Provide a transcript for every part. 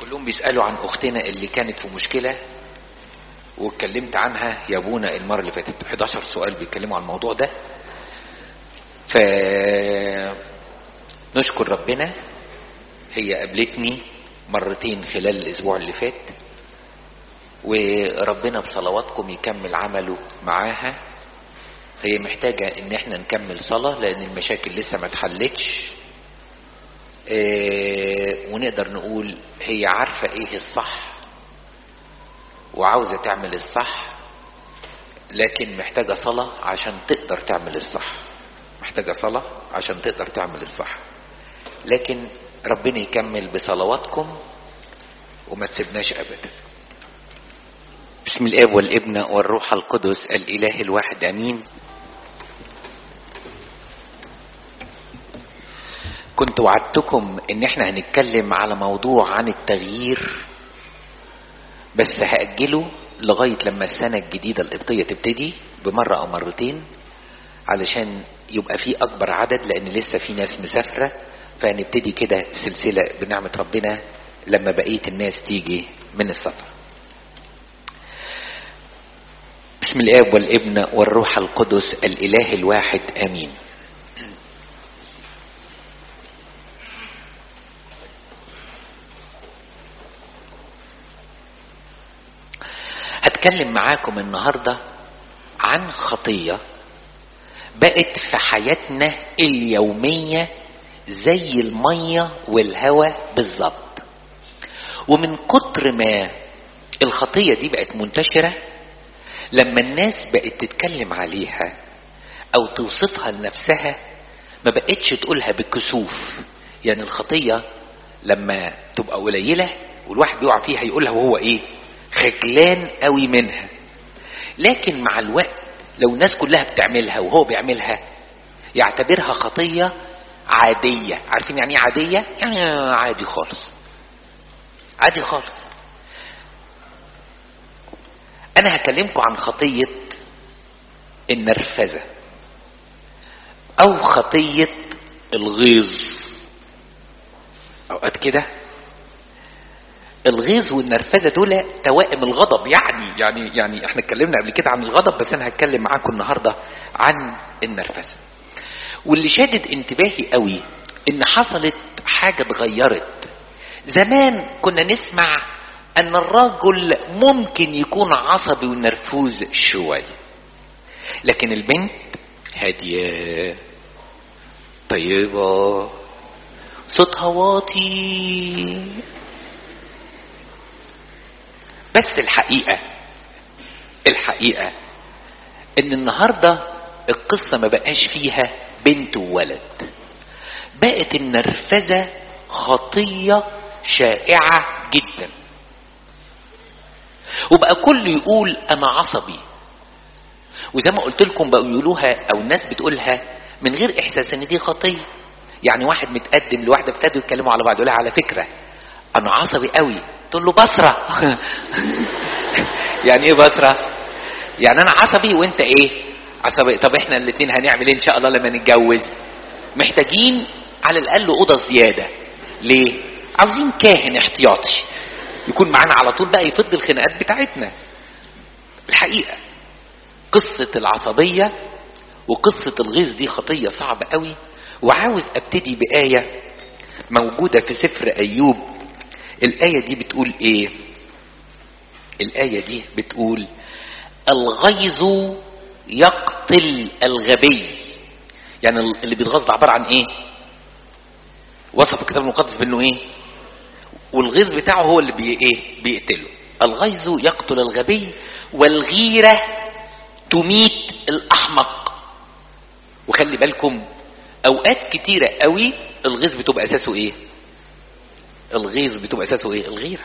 كلهم بيسألوا عن أختنا اللي كانت في مشكلة واتكلمت عنها يا ابونا المرة اللي فاتت 11 سؤال بيتكلموا عن الموضوع ده ف نشكر ربنا هي قابلتني مرتين خلال الأسبوع اللي فات وربنا بصلواتكم يكمل عمله معاها هي محتاجة ان احنا نكمل صلاة لان المشاكل لسه ما اتحلتش اه ونقدر نقول هي عارفة ايه الصح وعاوزة تعمل الصح لكن محتاجة صلاة عشان تقدر تعمل الصح محتاجة صلاة عشان تقدر تعمل الصح لكن ربنا يكمل بصلواتكم وما تسيبناش ابدا بسم الاب والابن والروح القدس الاله الواحد امين كنت وعدتكم ان احنا هنتكلم على موضوع عن التغيير بس هأجله لغاية لما السنة الجديدة القبطية تبتدي بمرة او مرتين علشان يبقى في اكبر عدد لان لسه في ناس مسافرة فهنبتدي كده سلسلة بنعمة ربنا لما بقية الناس تيجي من السفر بسم الاب والابن والروح القدس الاله الواحد امين هتكلم معاكم النهارده عن خطيه بقت في حياتنا اليوميه زي الميه والهواء بالظبط ومن كتر ما الخطيه دي بقت منتشره لما الناس بقت تتكلم عليها او توصفها لنفسها ما بقتش تقولها بكسوف يعني الخطيه لما تبقى قليله والواحد بيقع فيها يقولها وهو ايه خجلان قوي منها لكن مع الوقت لو الناس كلها بتعملها وهو بيعملها يعتبرها خطيه عاديه عارفين يعني ايه عاديه يعني عادي خالص عادي خالص انا هكلمكم عن خطيه النرفزه او خطيه الغيظ اوقات كده الغيظ والنرفزه دول توائم الغضب يعني يعني يعني احنا اتكلمنا قبل كده عن الغضب بس انا هتكلم معاكم النهارده عن النرفزه واللي شادد انتباهي قوي ان حصلت حاجه اتغيرت زمان كنا نسمع ان الرجل ممكن يكون عصبي ونرفوز شوية لكن البنت هادية طيبة صوتها واطي بس الحقيقة الحقيقة ان النهاردة القصة ما بقاش فيها بنت وولد بقت النرفزة خطية شائعة جدا وبقى كل يقول انا عصبي وزي ما قلت لكم بقوا يقولوها او الناس بتقولها من غير احساس ان دي خطيه يعني واحد متقدم لواحده ابتدوا يتكلموا على بعض يقول على فكره انا عصبي قوي تقول له بصره يعني ايه بصره يعني انا عصبي وانت ايه عصبي طب احنا الاثنين هنعمل ايه ان شاء الله لما نتجوز محتاجين على الاقل اوضه زياده ليه عاوزين كاهن احتياطي يكون معانا على طول بقى يفض الخناقات بتاعتنا الحقيقه قصه العصبيه وقصه الغيظ دي خطيه صعبه قوي وعاوز ابتدي بايه موجوده في سفر ايوب الايه دي بتقول ايه الايه دي بتقول الغيظ يقتل الغبي يعني اللي بيتغاظ ده عباره عن ايه وصف الكتاب المقدس بانه ايه والغيظ بتاعه هو اللي بي ايه بيقتله الغيظ يقتل الغبي والغيرة تميت الأحمق وخلي بالكم أوقات كتيرة قوي الغيظ بتبقى أساسه إيه الغيظ بتبقى أساسه إيه الغيرة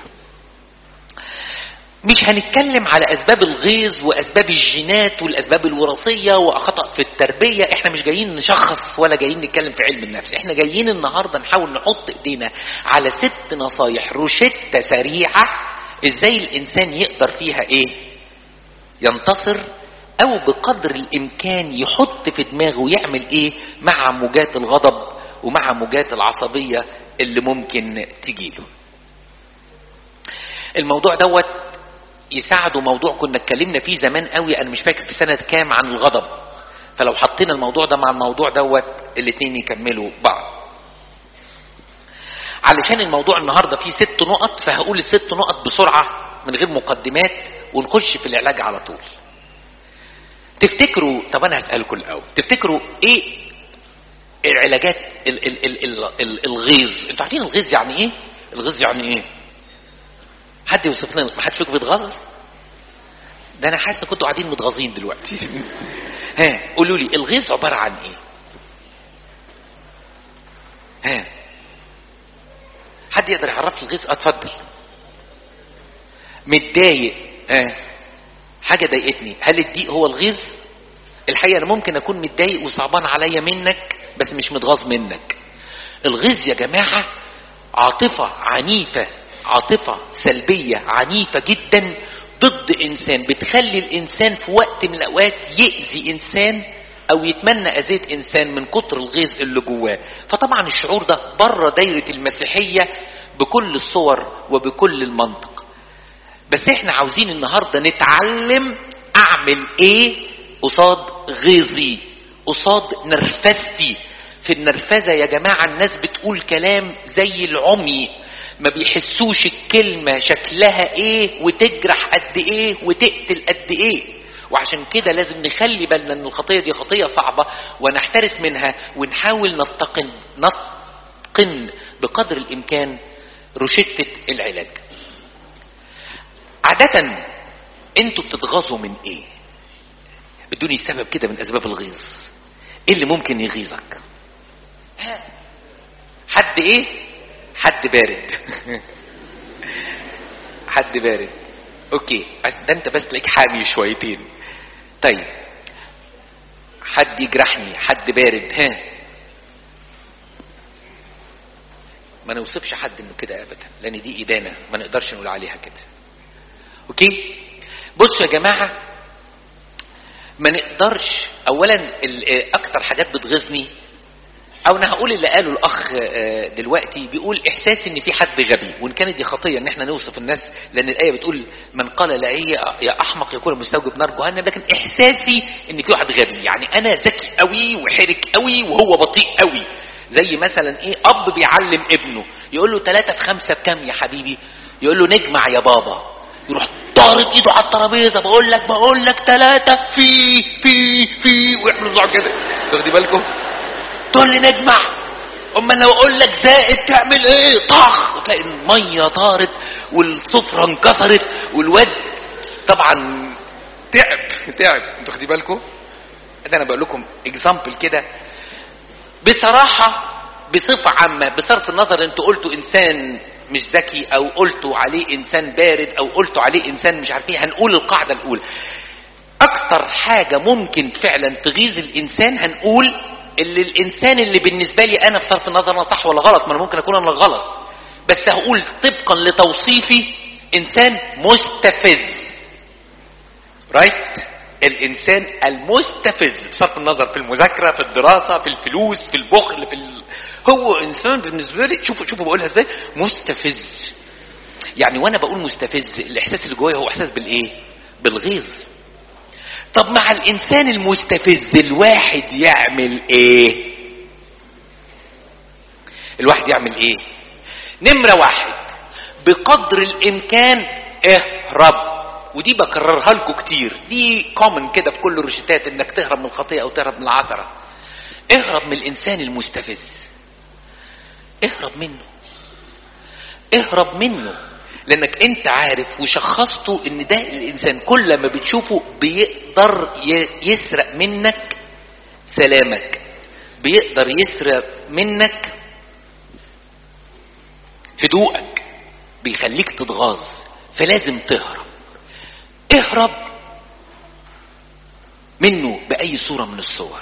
مش هنتكلم على أسباب الغيظ وأسباب الجينات والأسباب الوراثية وخطأ في التربية احنا مش جايين نشخص ولا جايين نتكلم في علم النفس احنا جايين النهاردة نحاول نحط ايدينا على ست نصايح روشتة سريعة ازاي الانسان يقدر فيها ايه ينتصر او بقدر الامكان يحط في دماغه ويعمل ايه مع موجات الغضب ومع موجات العصبية اللي ممكن تجيله الموضوع دوت يساعده موضوع كنا اتكلمنا فيه زمان قوي انا مش فاكر في سنه كام عن الغضب فلو حطينا الموضوع ده مع الموضوع دوت الاثنين يكملوا بعض علشان الموضوع النهارده فيه ست نقط فهقول الست نقط بسرعه من غير مقدمات ونخش في العلاج على طول تفتكروا طب انا هسالكم الاول تفتكروا ايه العلاجات ال ال ال ال ال الغيظ انتوا عارفين الغيظ يعني ايه الغيظ يعني ايه حد يوصف لنا ما حد فيكم بيتغاظ ده انا حاسس ان كنتوا قاعدين متغاظين دلوقتي ها قولوا لي الغيظ عباره عن ايه ها حد يقدر يعرف لي الغيظ اتفضل متضايق ها حاجه ضايقتني هل الضيق هو الغيظ الحقيقه انا ممكن اكون متضايق وصعبان عليا منك بس مش متغاظ منك الغيظ يا جماعه عاطفه عنيفه عاطفه سلبيه عنيفه جدا ضد انسان بتخلي الانسان في وقت من الاوقات يأذي انسان او يتمنى اذية انسان من كتر الغيظ اللي جواه فطبعا الشعور ده بره دايرة المسيحية بكل الصور وبكل المنطق بس احنا عاوزين النهاردة نتعلم اعمل ايه قصاد غيظي قصاد نرفزتي في النرفزة يا جماعة الناس بتقول كلام زي العمي ما بيحسوش الكلمة شكلها ايه وتجرح قد ايه وتقتل قد ايه وعشان كده لازم نخلي بالنا ان الخطية دي خطية صعبة ونحترس منها ونحاول نتقن نتقن بقدر الامكان روشتة العلاج عادة انتوا بتتغاظوا من ايه ادوني سبب كده من اسباب الغيظ ايه اللي ممكن يغيظك حد ايه حد بارد حد بارد اوكي ده انت بس تلاقيك حامي شويتين طيب حد يجرحني حد بارد ها ما نوصفش حد انه كده ابدا لان دي ادانه ما نقدرش نقول عليها كده اوكي بصوا يا جماعه ما نقدرش اولا اكتر حاجات بتغيظني او انا هقول اللي قاله الاخ دلوقتي بيقول احساسي ان في حد غبي وان كانت دي خطيه ان احنا نوصف الناس لان الايه بتقول من قال لا هي يا احمق يكون مستوجب نار جهنم لكن احساسي ان في واحد غبي يعني انا ذكي قوي وحرك قوي وهو بطيء قوي زي مثلا ايه اب بيعلم ابنه يقول له ثلاثة في خمسة بكام يا حبيبي يقول له نجمع يا بابا يروح ضارب ايده على الترابيزه بقول لك بقول لك ثلاثة في في في ويعملوا صوت كده تاخدي بالكم تقول لي نجمع اما لو اقول لك زائد تعمل ايه طخ وتلاقي الميه طارت والصفرة انكسرت والواد طبعا تعب تعب انتوا خدي بالكم ده انا بقول لكم اكزامبل كده بصراحة بصفة عامة بصرف النظر انتوا قلتوا انسان مش ذكي او قلتوا عليه انسان بارد او قلتوا عليه انسان مش عارفين هنقول القاعدة الاولى اكتر حاجة ممكن فعلا تغيظ الانسان هنقول اللي الانسان اللي بالنسبة لي انا بصرف النظر انا صح ولا غلط ما انا ممكن اكون انا غلط بس هقول طبقا لتوصيفي انسان مستفز رايت right? الانسان المستفز بصرف النظر في المذاكره في الدراسه في الفلوس في البخل في ال... هو انسان بالنسبه لي شوفوا شوفوا بقولها ازاي مستفز يعني وانا بقول مستفز الاحساس اللي جوايا هو احساس بالايه بالغيظ طب مع الانسان المستفز الواحد يعمل ايه الواحد يعمل ايه نمره واحد بقدر الامكان اهرب ودي بكررها لكم كتير دي كومن كده في كل الروشتات انك تهرب من الخطيئه او تهرب من العثره اهرب من الانسان المستفز اهرب منه اهرب منه لانك انت عارف وشخصته ان ده الانسان كل ما بتشوفه بيقدر يسرق منك سلامك بيقدر يسرق منك هدوءك بيخليك تتغاظ فلازم تهرب اهرب منه بأي صورة من الصور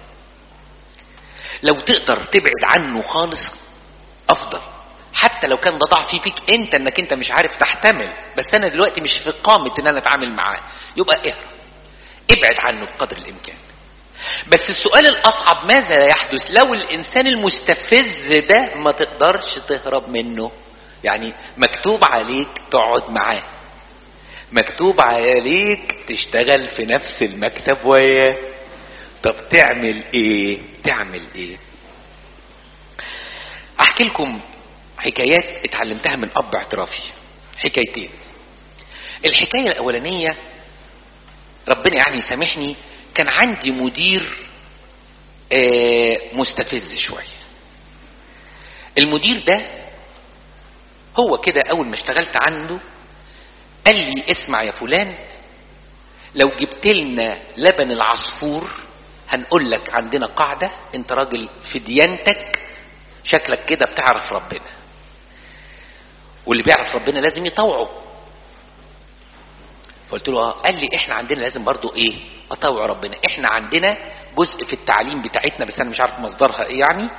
لو تقدر تبعد عنه خالص أفضل حتى لو كان ده ضعف فيك انت انك انت مش عارف تحتمل بس انا دلوقتي مش في قامة ان انا اتعامل معاه يبقى اهرب ابعد عنه بقدر الامكان بس السؤال الاصعب ماذا يحدث لو الانسان المستفز ده ما تقدرش تهرب منه يعني مكتوب عليك تقعد معاه مكتوب عليك تشتغل في نفس المكتب وياه طب تعمل ايه تعمل ايه احكي لكم حكايات اتعلمتها من اب اعترافي حكايتين الحكاية الاولانية ربنا يعني يسامحني كان عندي مدير آه، مستفز شوية المدير ده هو كده اول ما اشتغلت عنده قال لي اسمع يا فلان لو جبت لنا لبن العصفور هنقول لك عندنا قاعدة انت راجل في ديانتك شكلك كده بتعرف ربنا واللي بيعرف ربنا لازم يطوعه فقلت له اه قال لي احنا عندنا لازم برضو ايه اطوع ربنا احنا عندنا جزء في التعليم بتاعتنا بس انا مش عارف مصدرها ايه يعني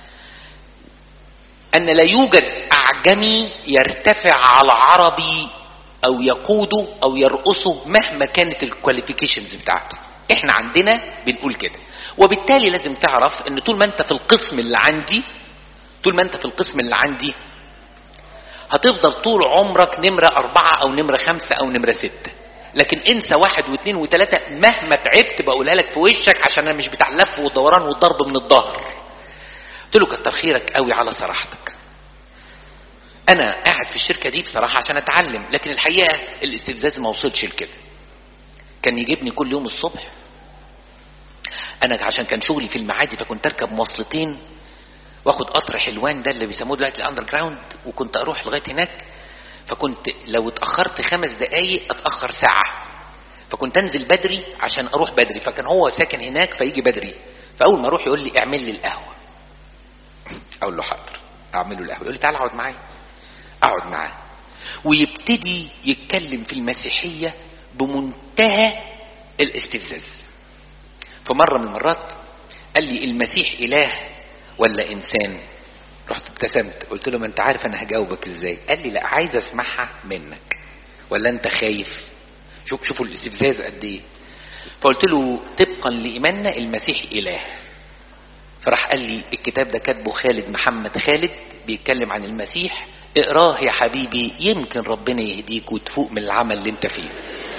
ان لا يوجد اعجمي يرتفع على عربي او يقوده او يرقصه مهما كانت الكواليفيكيشنز بتاعته احنا عندنا بنقول كده وبالتالي لازم تعرف ان طول ما انت في القسم اللي عندي طول ما انت في القسم اللي عندي هتفضل طول عمرك نمرة أربعة أو نمرة خمسة أو نمرة ستة لكن انسى واحد واثنين وثلاثة مهما تعبت بقولها لك في وشك عشان انا مش بتاع اللف والدوران والضرب من الظهر قلت له كتر خيرك قوي على صراحتك انا قاعد في الشركة دي بصراحة عشان اتعلم لكن الحقيقة الاستفزاز ما وصلش لكده كان يجيبني كل يوم الصبح انا عشان كان شغلي في المعادي فكنت اركب مواصلتين واخد قطر حلوان ده اللي بيسموه دلوقتي الاندر جراوند وكنت اروح لغايه هناك فكنت لو اتاخرت خمس دقايق اتاخر ساعه فكنت انزل بدري عشان اروح بدري فكان هو ساكن هناك فيجي بدري فاول ما اروح يقول لي اعمل لي القهوه اقول له حاضر اعمل له القهوه يقول لي تعالى اقعد معايا اقعد معاه ويبتدي يتكلم في المسيحيه بمنتهى الاستفزاز فمره من المرات قال لي المسيح اله ولا انسان رحت ابتسمت قلت له ما انت عارف انا هجاوبك ازاي قال لي لا عايز اسمعها منك ولا انت خايف شوف شوفوا الاستفزاز قد ايه فقلت له طبقا لايماننا المسيح اله فراح قال لي الكتاب ده كاتبه خالد محمد خالد بيتكلم عن المسيح اقراه يا حبيبي يمكن ربنا يهديك وتفوق من العمل اللي انت فيه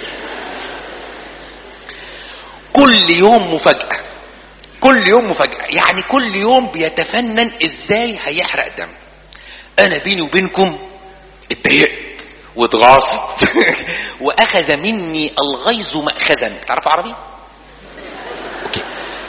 كل يوم مفاجأة كل يوم مفاجأة يعني كل يوم بيتفنن ازاي هيحرق دم انا بيني وبينكم اتضايقت واتغاظت واخذ مني الغيظ مأخذا تعرفوا عربي اوكي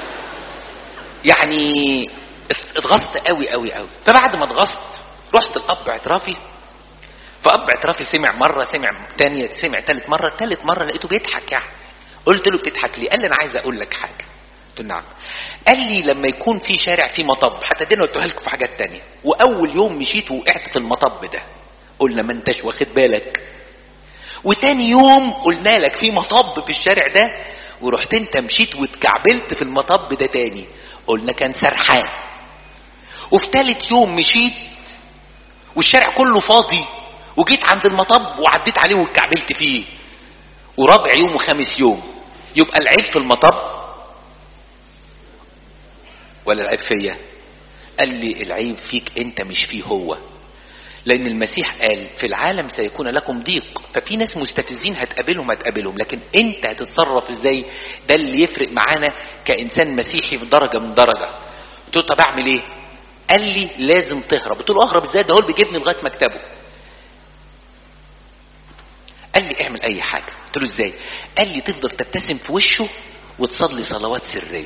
يعني اتغصت قوي قوي قوي فبعد ما اتغصت رحت الاب اعترافي فاب اعترافي سمع مره سمع تانية سمع تالت مره تالت مره لقيته بيضحك يعني قلت له بتضحك ليه قال لي انا عايز اقول لك حاجه قلت له نعم قال لي لما يكون في شارع فيه مطب حتى دي انا قلتها لكم في حاجات تانية واول يوم مشيت وقعت في المطب ده قلنا ما انتش واخد بالك وتاني يوم قلنا لك في مطب في الشارع ده ورحت انت مشيت واتكعبلت في المطب ده تاني قلنا كان سرحان وفي تالت يوم مشيت والشارع كله فاضي وجيت عند المطب وعديت عليه واتكعبلت فيه ورابع يوم وخامس يوم يبقى العيب في المطب ولا العيب فيا قال لي العيب فيك انت مش فيه هو لان المسيح قال في العالم سيكون لكم ضيق ففي ناس مستفزين هتقابلهم هتقابلهم لكن انت هتتصرف ازاي ده اللي يفرق معانا كانسان مسيحي في درجه من درجه قلت له طب اعمل ايه قال لي لازم تهرب قلت له اهرب ازاي ده هو اللي بيجيبني لغايه مكتبه قال لي اعمل اي حاجه قلت له ازاي قال لي تفضل تبتسم في وشه وتصلي صلوات سريه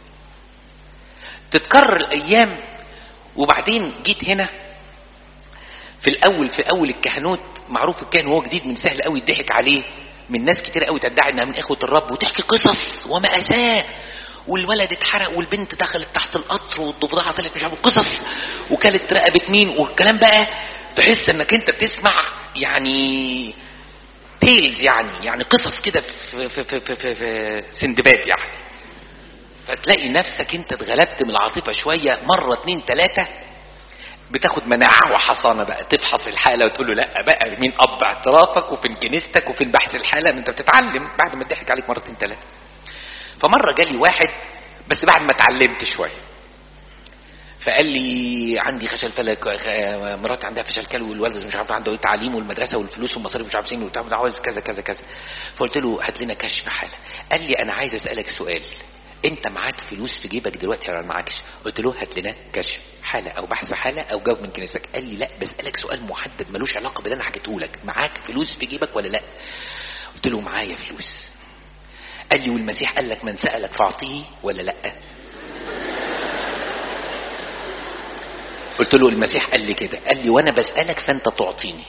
تتكرر الايام وبعدين جيت هنا في الاول في اول الكهنوت معروف الكاهن وهو جديد من سهل قوي يضحك عليه من ناس كتير قوي تدعي انها من اخوه الرب وتحكي قصص ومأساة والولد اتحرق والبنت دخلت تحت القطر والضفدعه طلعت مش عارف قصص وكلت رقبه مين والكلام بقى تحس انك انت بتسمع يعني تيلز يعني يعني قصص كده في, في, في, في, في, في سندباد يعني فتلاقي نفسك انت اتغلبت من العاطفه شويه مره اتنين تلاته بتاخد مناعه وحصانه بقى تفحص الحاله وتقول له لا بقى مين اب اعترافك وفين كنيستك وفين بحث الحاله ما انت بتتعلم بعد ما تضحك عليك مرتين ثلاثه فمره جالي واحد بس بعد ما اتعلمت شويه فقال لي عندي فشل فلك آه، مراتي عندها فشل كلوي والوالد مش عارف عنده ايه تعليم والمدرسه والفلوس والمصاريف مش عارف فين وبتاع عاوز كذا كذا كذا فقلت له هات لنا كشف حاله قال لي انا عايز اسالك سؤال انت معاك فلوس في جيبك دلوقتي ولا معاكش قلت له هات لنا كشف حاله او بحث حاله او جاوب من كنيستك قال لي لا بسالك سؤال محدد ملوش علاقه باللي انا حكيته لك معاك فلوس في جيبك ولا لا قلت له معايا فلوس قال لي والمسيح قال لك من سالك فاعطيه ولا لا قلت له المسيح قال لي كده قال لي وانا بسالك فانت تعطيني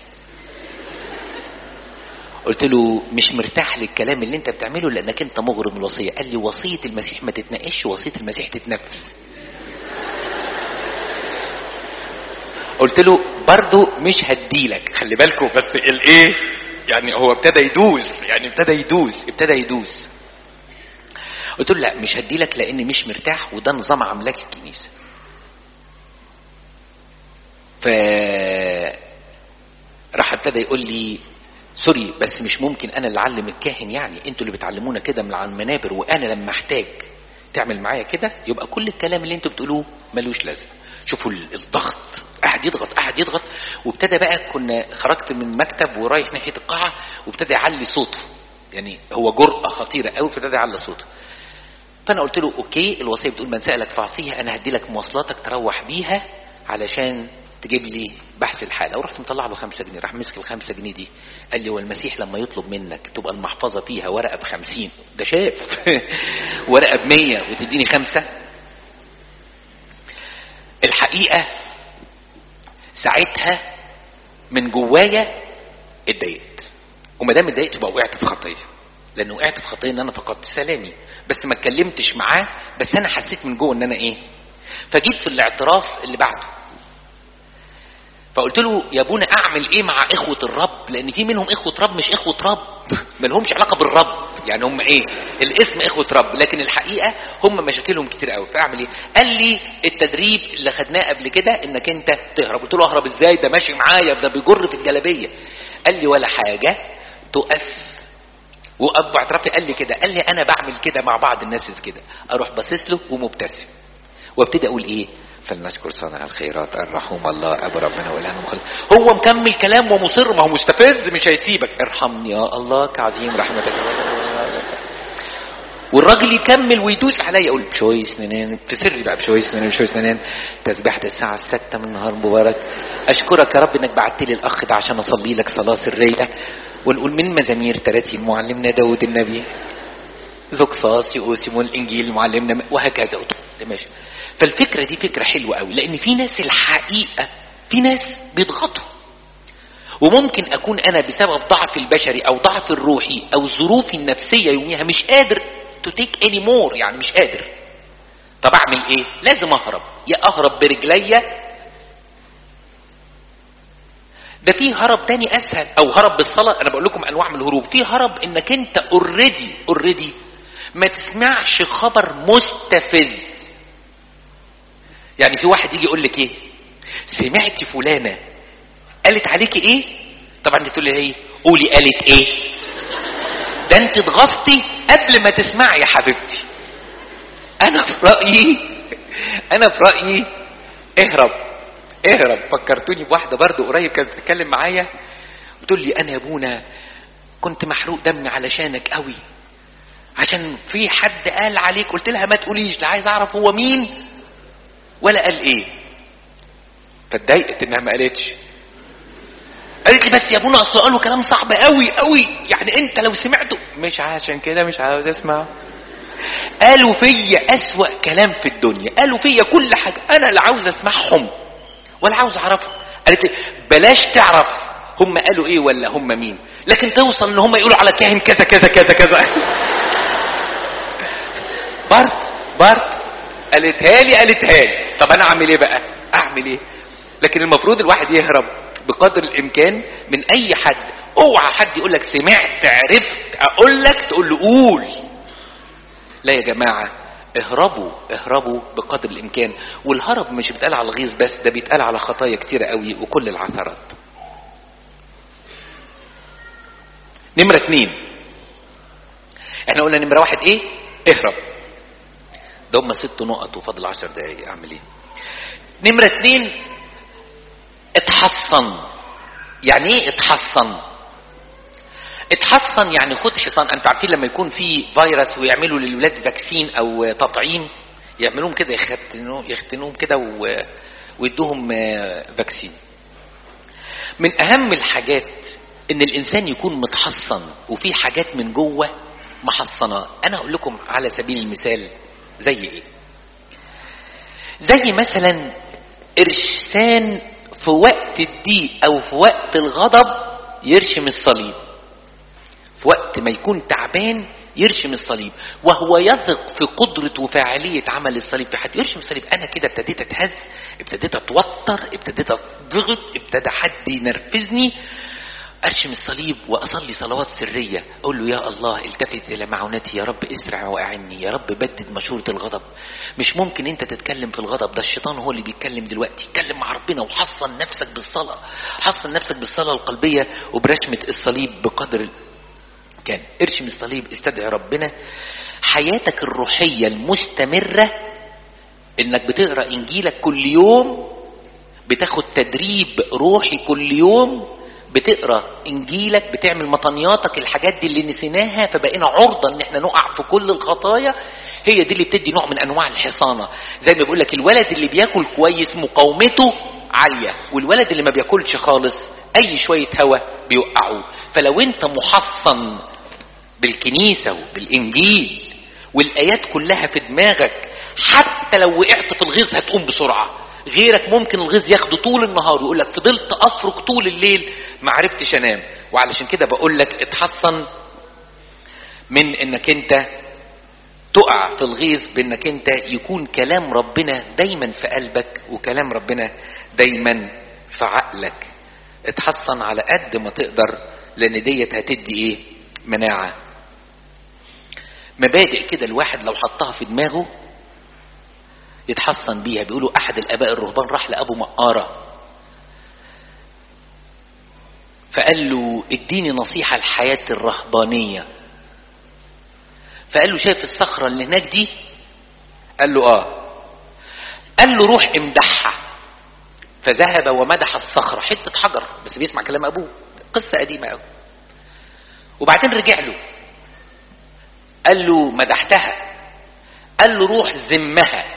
قلت له مش مرتاح للكلام اللي انت بتعمله لانك انت مغرم الوصيه قال لي وصيه المسيح ما تتناقش وصيه المسيح تتنفذ قلت له برضو مش هديلك خلي بالكم بس الايه يعني هو ابتدى يدوس يعني ابتدى يدوس ابتدى يدوس قلت له لا مش هديلك لاني مش مرتاح وده نظام عملاك الكنيسه ف راح ابتدى يقول لي سوري بس مش ممكن انا اللي اعلم الكاهن يعني انتوا اللي بتعلمونا كده من على المنابر وانا لما احتاج تعمل معايا كده يبقى كل الكلام اللي انتوا بتقولوه ملوش لازمه شوفوا ال- الضغط قاعد يضغط قاعد يضغط وابتدى بقى كنا خرجت من مكتب ورايح ناحيه القاعه وابتدى يعلي صوته يعني هو جرأة خطيرة قوي فابتدى يعلي صوته فانا قلت له اوكي الوصيه بتقول من سالك فاعطيها انا هدي لك مواصلاتك تروح بيها علشان تجيب لي بحث الحاله ورحت مطلع له خمسة جنيه راح مسك الخمسة جنيه دي قال لي هو المسيح لما يطلب منك تبقى المحفظه فيها ورقه بخمسين ده شاف ورقه بمية وتديني خمسة الحقيقه ساعتها من جوايا اتضايقت وما دام اتضايقت يبقى وقعت في خطيه لان وقعت في خطيه ان انا فقدت سلامي بس ما اتكلمتش معاه بس انا حسيت من جوه ان انا ايه فجيت في الاعتراف اللي بعده فقلت له يا ابونا اعمل ايه مع اخوه الرب لان في منهم اخوه رب مش اخوه رب ما لهمش علاقه بالرب يعني هم ايه الاسم اخوه رب لكن الحقيقه هم مشاكلهم كتير قوي فاعمل ايه قال لي التدريب اللي خدناه قبل كده انك انت تهرب قلت له اهرب ازاي ده ماشي معايا ده بيجر في الجلابيه قال لي ولا حاجه تقف واب اعترافي قال لي كده قال لي انا بعمل كده مع بعض الناس كده اروح باصص له ومبتسم وابتدي اقول ايه فلنشكر صانع الخيرات الرحوم الله ابو ربنا واله المخلص هو مكمل كلام ومصر ما هو مستفز مش هيسيبك ارحمني يا الله كعظيم رحمتك والراجل يكمل ويدوس عليا يقول بشويس ننان في سري بقى بشويس ننان بشويس ننان تسبيحة الساعة الستة من نهار مبارك أشكرك يا رب إنك بعت لي الأخ ده عشان أصلي لك صلاة سرية ونقول من مزامير 30 معلمنا داود النبي زقصاص يؤسم الإنجيل معلمنا وهكذا ماشي فالفكرة دي فكرة حلوة قوي لأن في ناس الحقيقة في ناس بيضغطوا وممكن أكون أنا بسبب ضعف البشري أو ضعف الروحي أو ظروفي النفسية يوميها مش قادر to take any more يعني مش قادر طب أعمل إيه؟ لازم أهرب يا أهرب برجليا ده في هرب تاني اسهل او هرب بالصلاه انا بقول لكم انواع من الهروب في هرب انك انت اوريدي اوريدي ما تسمعش خبر مستفز يعني في واحد يجي يقول لك ايه سمعتي فلانه قالت عليكي ايه طبعا انت تقول لي ايه قولي قالت ايه ده انت اتغصتي قبل ما تسمعي يا حبيبتي انا في رايي انا في رايي اهرب اهرب فكرتوني بواحده برضو قريب كانت بتتكلم معايا بتقول لي انا يا ابونا كنت محروق دمي علشانك قوي عشان في حد قال عليك قلت لها ما تقوليش لا عايز اعرف هو مين ولا قال ايه فاتضايقت انها ما قالتش قالت لي بس يا ابونا اصل قالوا كلام صعب قوي قوي يعني انت لو سمعته مش عشان كده مش عاوز اسمع قالوا فيا اسوأ كلام في الدنيا قالوا فيا كل حاجه انا لا عاوز اسمعهم ولا عاوز اعرفهم قالت لي بلاش تعرف هم قالوا ايه ولا هم مين لكن توصل ان هم يقولوا على كاهن كذا كذا كذا كذا برضه برضه قالتها لي قالتها لي طب انا اعمل ايه بقى اعمل ايه لكن المفروض الواحد يهرب بقدر الامكان من اي حد اوعى حد يقول لك سمعت عرفت اقول لك تقول له قول لا يا جماعه اهربوا اهربوا بقدر الامكان والهرب مش بيتقال على الغيظ بس ده بيتقال على خطايا كتيره قوي وكل العثرات نمره اتنين احنا قلنا نمره واحد ايه اهرب ده هم ست نقط وفاضل عشر دقايق اعمل ايه نمرة اتنين اتحصن يعني ايه اتحصن اتحصن يعني خد حصان انتوا عارفين لما يكون في فيروس ويعملوا للولاد فاكسين او تطعيم يعملوهم كده يختنوا يختنوهم كده و... ويدوهم فاكسين من اهم الحاجات ان الانسان يكون متحصن وفي حاجات من جوه محصنه انا اقول لكم على سبيل المثال زي ايه زي مثلا ارشسان في وقت الضيق او في وقت الغضب يرشم الصليب في وقت ما يكون تعبان يرشم الصليب وهو يثق في قدرة وفاعلية عمل الصليب في حد يرشم الصليب أنا كده ابتديت أتهز ابتديت أتوتر ابتديت أضغط ابتدى حد ينرفزني أرشم الصليب وأصلي صلوات سرية أقول له يا الله التفت إلى معونتي يا رب اسرع وأعني يا رب بدد مشورة الغضب مش ممكن أنت تتكلم في الغضب ده الشيطان هو اللي بيتكلم دلوقتي اتكلم مع ربنا وحصن نفسك بالصلاة حصن نفسك بالصلاة القلبية وبرشمة الصليب بقدر كان ارشم الصليب استدعي ربنا حياتك الروحية المستمرة انك بتقرا انجيلك كل يوم بتاخد تدريب روحي كل يوم بتقرا انجيلك بتعمل مطنياتك الحاجات دي اللي نسيناها فبقينا عرضه ان احنا نقع في كل الخطايا هي دي اللي بتدي نوع من انواع الحصانه زي ما بيقول لك الولد اللي بياكل كويس مقاومته عاليه والولد اللي ما بياكلش خالص اي شويه هوا بيوقعوه فلو انت محصن بالكنيسه وبالانجيل والايات كلها في دماغك حتى لو وقعت في الغيظ هتقوم بسرعه غيرك ممكن الغيظ ياخده طول النهار ويقول لك فضلت افرك طول الليل ما عرفتش انام وعلشان كده بقول لك اتحصن من انك انت تقع في الغيظ بانك انت يكون كلام ربنا دايما في قلبك وكلام ربنا دايما في عقلك اتحصن على قد ما تقدر لان ديت هتدي ايه مناعه مبادئ كده الواحد لو حطها في دماغه يتحصن بيها بيقولوا احد الاباء الرهبان راح لابو مقاره فقال له اديني نصيحه الحياه الرهبانيه فقال له شايف الصخره اللي هناك دي قال له اه قال له روح امدحها فذهب ومدح الصخره حته حجر بس بيسمع كلام ابوه قصه قديمه قوي وبعدين رجع له قال له مدحتها قال له روح ذمها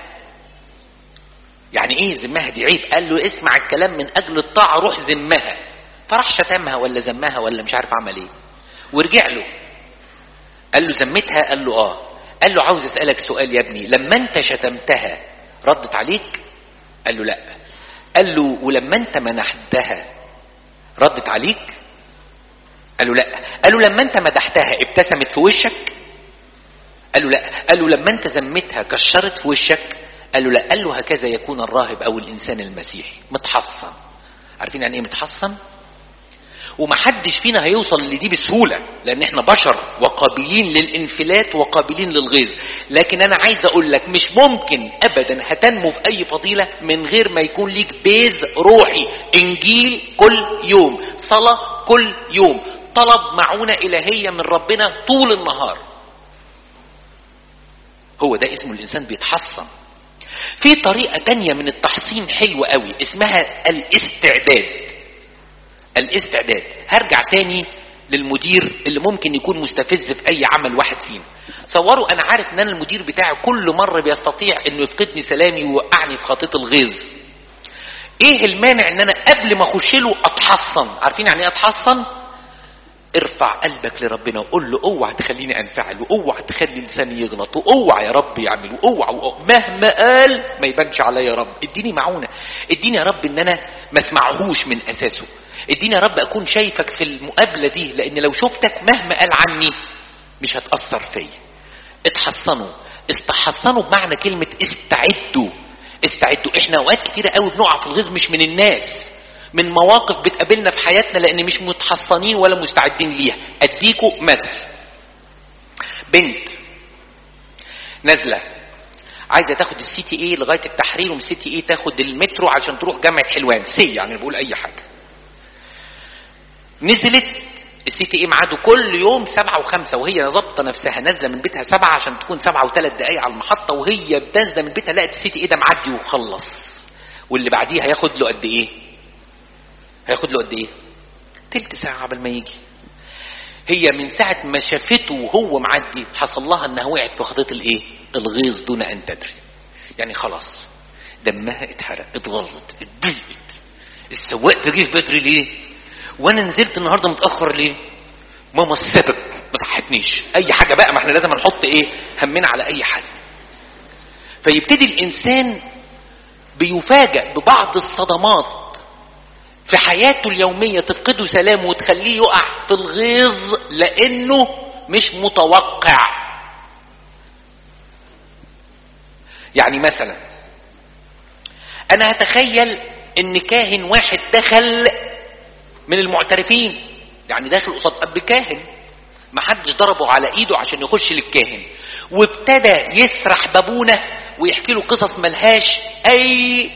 يعني ايه ذمها دي عيب قال له اسمع الكلام من اجل الطاعه روح ذمها فراح شتمها ولا ذمها ولا مش عارف عمل ايه ورجع له قال له ذمتها قال له اه قال له عاوز اسالك سؤال يا ابني لما انت شتمتها ردت عليك قال له لا قال له ولما انت منحتها ردت عليك قال له لا قال له لما انت مدحتها ابتسمت في وشك قال له لا قال له لما انت ذمتها كشرت في وشك قال له لا قال له هكذا يكون الراهب او الانسان المسيحي متحصن عارفين يعني ايه متحصن ومحدش فينا هيوصل لدي بسهولة لان احنا بشر وقابلين للانفلات وقابلين للغيظ لكن انا عايز اقول لك مش ممكن ابدا هتنمو في اي فضيلة من غير ما يكون ليك بيز روحي انجيل كل يوم صلاة كل يوم طلب معونة الهية من ربنا طول النهار هو ده اسمه الانسان بيتحصن في طريقة تانية من التحصين حلوة قوي اسمها الاستعداد الاستعداد هرجع تاني للمدير اللي ممكن يكون مستفز في اي عمل واحد فينا صوروا انا عارف ان انا المدير بتاعي كل مرة بيستطيع انه يفقدني سلامي ويوقعني في خطيط الغيظ ايه المانع ان انا قبل ما اخش له اتحصن عارفين يعني ايه اتحصن ارفع قلبك لربنا وقول له اوعى تخليني انفعل واوعى تخلي لساني يغلط واوعى يا رب يعمل واوعى وأوعى. مهما قال ما يبانش عليا يا رب اديني معونه اديني يا رب ان انا ما اسمعهوش من اساسه اديني يا رب اكون شايفك في المقابله دي لان لو شفتك مهما قال عني مش هتاثر فيا اتحصنوا استحصنوا بمعنى كلمه استعدوا استعدوا احنا اوقات كتيره قوي بنقع في الغيظ مش من الناس من مواقف بتقابلنا في حياتنا لان مش متحصنين ولا مستعدين ليها اديكوا مثل بنت نازله عايزه تاخد السي تي اي لغايه التحرير ومن السي تي اي تاخد المترو عشان تروح جامعه حلوان سي يعني بقول اي حاجه نزلت السي تي اي ميعاده كل يوم سبعة وخمسة وهي ظابطة نفسها نازلة من بيتها سبعة عشان تكون سبعة وثلاث دقايق على المحطة وهي نازلة من بيتها لقت السي تي اي ده معدي وخلص واللي بعديه هياخد له قد ايه هياخد له قد ايه تلت ساعة قبل ما يجي هي من ساعة ما شافته وهو معدي حصل لها انها وقعت في خطيط الايه الغيظ دون ان تدري يعني خلاص دمها اتحرق اتغلط اتضايقت السواق ده جه بدري ليه وانا نزلت النهارده متاخر ليه ماما السبب ما صحتنيش اي حاجه بقى ما احنا لازم نحط ايه همنا على اي حد فيبتدي الانسان بيفاجأ ببعض الصدمات في حياته اليومية تفقده سلامه وتخليه يقع في الغيظ لأنه مش متوقع يعني مثلا أنا هتخيل إن كاهن واحد دخل من المعترفين يعني داخل قصاد أب كاهن محدش ضربه على ايده عشان يخش للكاهن وابتدى يسرح بابونه ويحكي له قصص ملهاش اي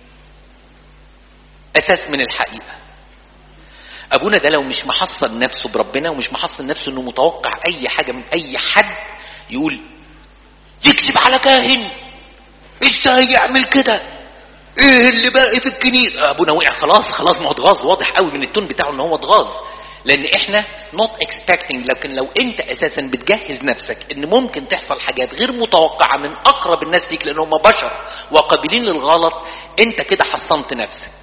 اساس من الحقيقه ابونا ده لو مش محصن نفسه بربنا ومش محصن نفسه انه متوقع اي حاجه من اي حد يقول يكذب على كاهن ازاي يعمل كده ايه اللي باقي في الكنيسه ابونا وقع خلاص خلاص ما هو اتغاظ واضح قوي من التون بتاعه ان هو اتغاظ لان احنا not expecting لكن لو انت اساسا بتجهز نفسك ان ممكن تحصل حاجات غير متوقعه من اقرب الناس ليك لان هم بشر وقابلين للغلط انت كده حصنت نفسك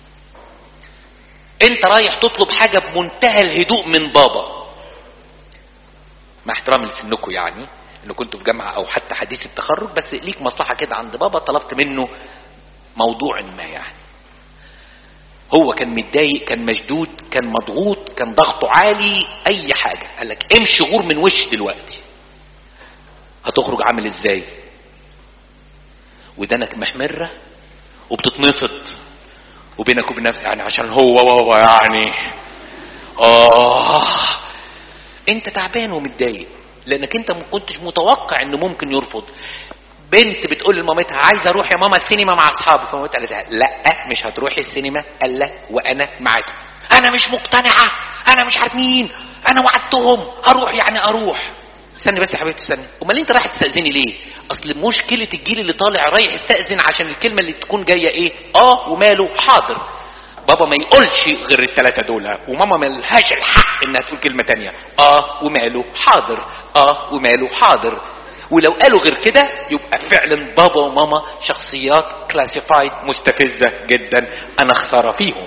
انت رايح تطلب حاجه بمنتهى الهدوء من بابا مع احترامي لسنكم يعني انه كنتوا في جامعه او حتى حديث التخرج بس ليك مصلحه كده عند بابا طلبت منه موضوع ما يعني هو كان متضايق كان مشدود كان مضغوط كان ضغطه عالي اي حاجه قال لك امشي غور من وش دلوقتي هتخرج عامل ازاي ودانك محمره وبتتنفض وبينك وبين نفسك يعني عشان هو بابا يعني اه انت تعبان ومتضايق لانك انت ما كنتش متوقع انه ممكن يرفض بنت بتقول لمامتها عايزه اروح يا ماما السينما مع اصحابي فمامتها قالت لها لا مش هتروحي السينما الا وانا معاكي انا مش مقتنعه انا مش عارف مين انا وعدتهم هروح يعني اروح استني بس يا حبيبتي استني امال انت رايح تستاذني ليه اصل مشكله الجيل اللي طالع رايح يستاذن عشان الكلمه اللي تكون جايه ايه اه وماله حاضر بابا ما يقولش غير الثلاثه دول وماما ما لهاش الحق انها تقول كلمه تانية اه وماله حاضر اه وماله حاضر ولو قالوا غير كده يبقى فعلا بابا وماما شخصيات كلاسيفايد مستفزه جدا انا خساره فيهم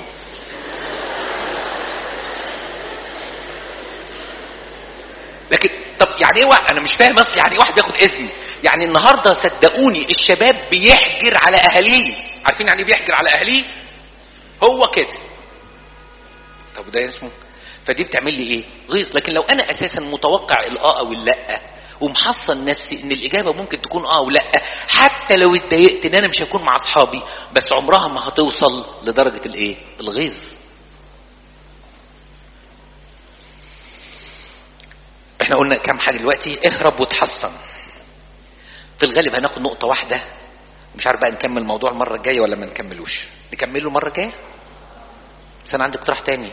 لكن طب يعني ايه واحد انا مش فاهم اصل يعني ايه واحد بياخد اسمي يعني النهارده صدقوني الشباب بيحجر على اهاليه عارفين يعني ايه بيحجر على اهاليه هو كده طب ده اسمه فدي بتعمل لي ايه غيظ لكن لو انا اساسا متوقع الاه او اللا ومحصن نفسي ان الاجابه ممكن تكون اه ولا حتى لو اتضايقت ان انا مش هكون مع اصحابي بس عمرها ما هتوصل لدرجه الايه الغيظ احنا قلنا كام حاجه دلوقتي اهرب وتحصن في الغالب هناخد نقطه واحده مش عارف بقى نكمل الموضوع المره الجايه ولا ما نكملوش نكمله المره الجايه بس انا عندي اقتراح تاني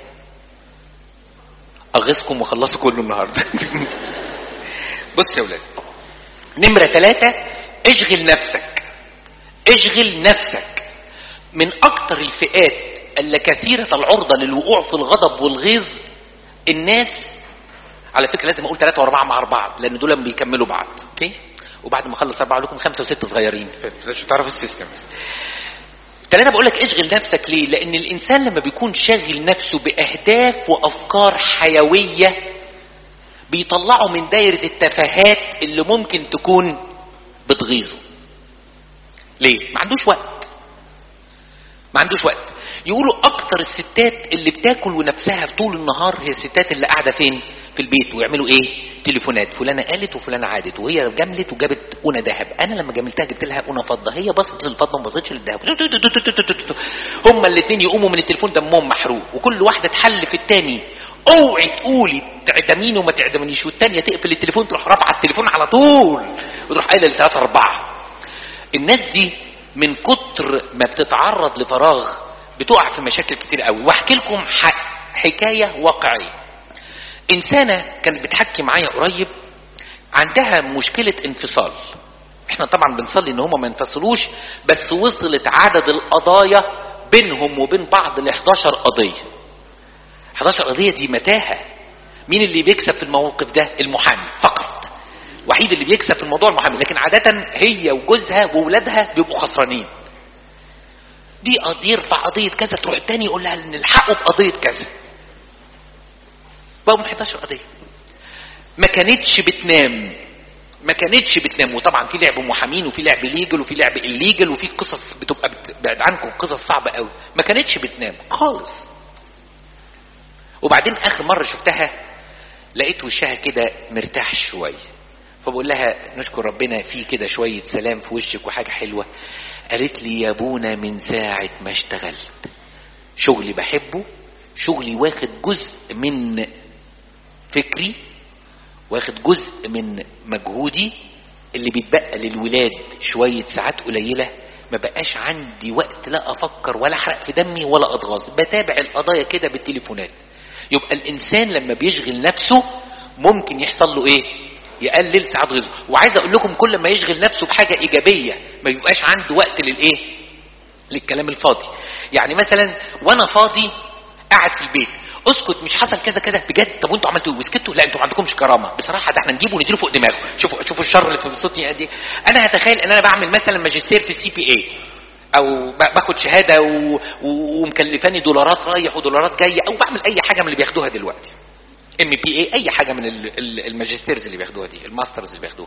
اغيظكم واخلصوا كله النهارده بص يا ولاد نمرة ثلاثة اشغل نفسك اشغل نفسك من اكتر الفئات اللي كثيرة العرضة للوقوع في الغضب والغيظ الناس على فكرة لازم اقول ثلاثة واربعة مع بعض لان دول بيكملوا بعض اوكي وبعد ما اخلص اربعة لكم خمسة وستة صغيرين مش تعرف السيستم انا بقول لك اشغل نفسك ليه لان الانسان لما بيكون شاغل نفسه باهداف وافكار حيويه بيطلعوا من دايرة التفاهات اللي ممكن تكون بتغيظه ليه ما عندوش وقت ما عندوش وقت يقولوا اكتر الستات اللي بتاكل ونفسها في طول النهار هي الستات اللي قاعده فين في البيت ويعملوا ايه تليفونات فلانه قالت وفلانه عادت وهي جملت وجابت اونه ذهب انا لما جملتها جبت لها اونه فضه هي بصت للفضه ما بصتش للذهب هما الاثنين يقوموا من التليفون دمهم محروق وكل واحده تحل في الثاني اوعي تقولي تعدميني وما تعدمنيش والتانية تقفل التليفون تروح رافعه التليفون على طول وتروح قايله لثلاثة أربعة الناس دي من كتر ما بتتعرض لفراغ بتقع في مشاكل كتير قوي واحكي لكم حكاية واقعية إنسانة كانت بتحكي معايا قريب عندها مشكلة انفصال احنا طبعا بنصلي ان هم ما ينفصلوش بس وصلت عدد القضايا بينهم وبين بعض ل 11 قضيه 11 قضيه دي متاهه مين اللي بيكسب في الموقف ده المحامي فقط الوحيد اللي بيكسب في الموضوع المحامي لكن عاده هي وجوزها واولادها بيبقوا خسرانين دي قضية يرفع قضية كذا تروح تاني يقول لها نلحقه بقضية كذا بقوا 11 قضية ما كانتش بتنام ما كانتش بتنام وطبعا في لعب محامين وفي لعب ليجل وفي لعب الليجل وفي قصص بتبقى بعد عنكم قصص صعبة قوي ما كانتش بتنام خالص وبعدين اخر مرة شفتها لقيت وشها كده مرتاح شوية فبقول لها نشكر ربنا في كده شوية سلام في وشك وحاجة حلوة قالت لي يا ابونا من ساعة ما اشتغلت شغلي بحبه شغلي واخد جزء من فكري واخد جزء من مجهودي اللي بيتبقى للولاد شوية ساعات قليلة ما بقاش عندي وقت لا افكر ولا احرق في دمي ولا اتغاظ بتابع القضايا كده بالتليفونات يبقى الانسان لما بيشغل نفسه ممكن يحصل له ايه يقلل ساعات غيظه وعايز اقول لكم كل ما يشغل نفسه بحاجه ايجابيه ما بيبقاش عنده وقت للايه للكلام الفاضي يعني مثلا وانا فاضي قاعد في البيت اسكت مش حصل كذا كذا بجد طب وانتوا عملتوا ايه وسكتوا لا انتوا ما عندكمش كرامه بصراحه ده احنا نجيبه ونديله فوق دماغه شوفوا شوفوا الشر اللي في صوتي قد ايه انا هتخيل ان انا بعمل مثلا ماجستير في السي بي اي او باخد شهاده و... و... ومكلفاني دولارات رايح ودولارات جايه او بعمل اي حاجه من اللي بياخدوها دلوقتي ام بي اي اي حاجه من الماجستيرز اللي بياخدوها دي الماسترز اللي بياخدوها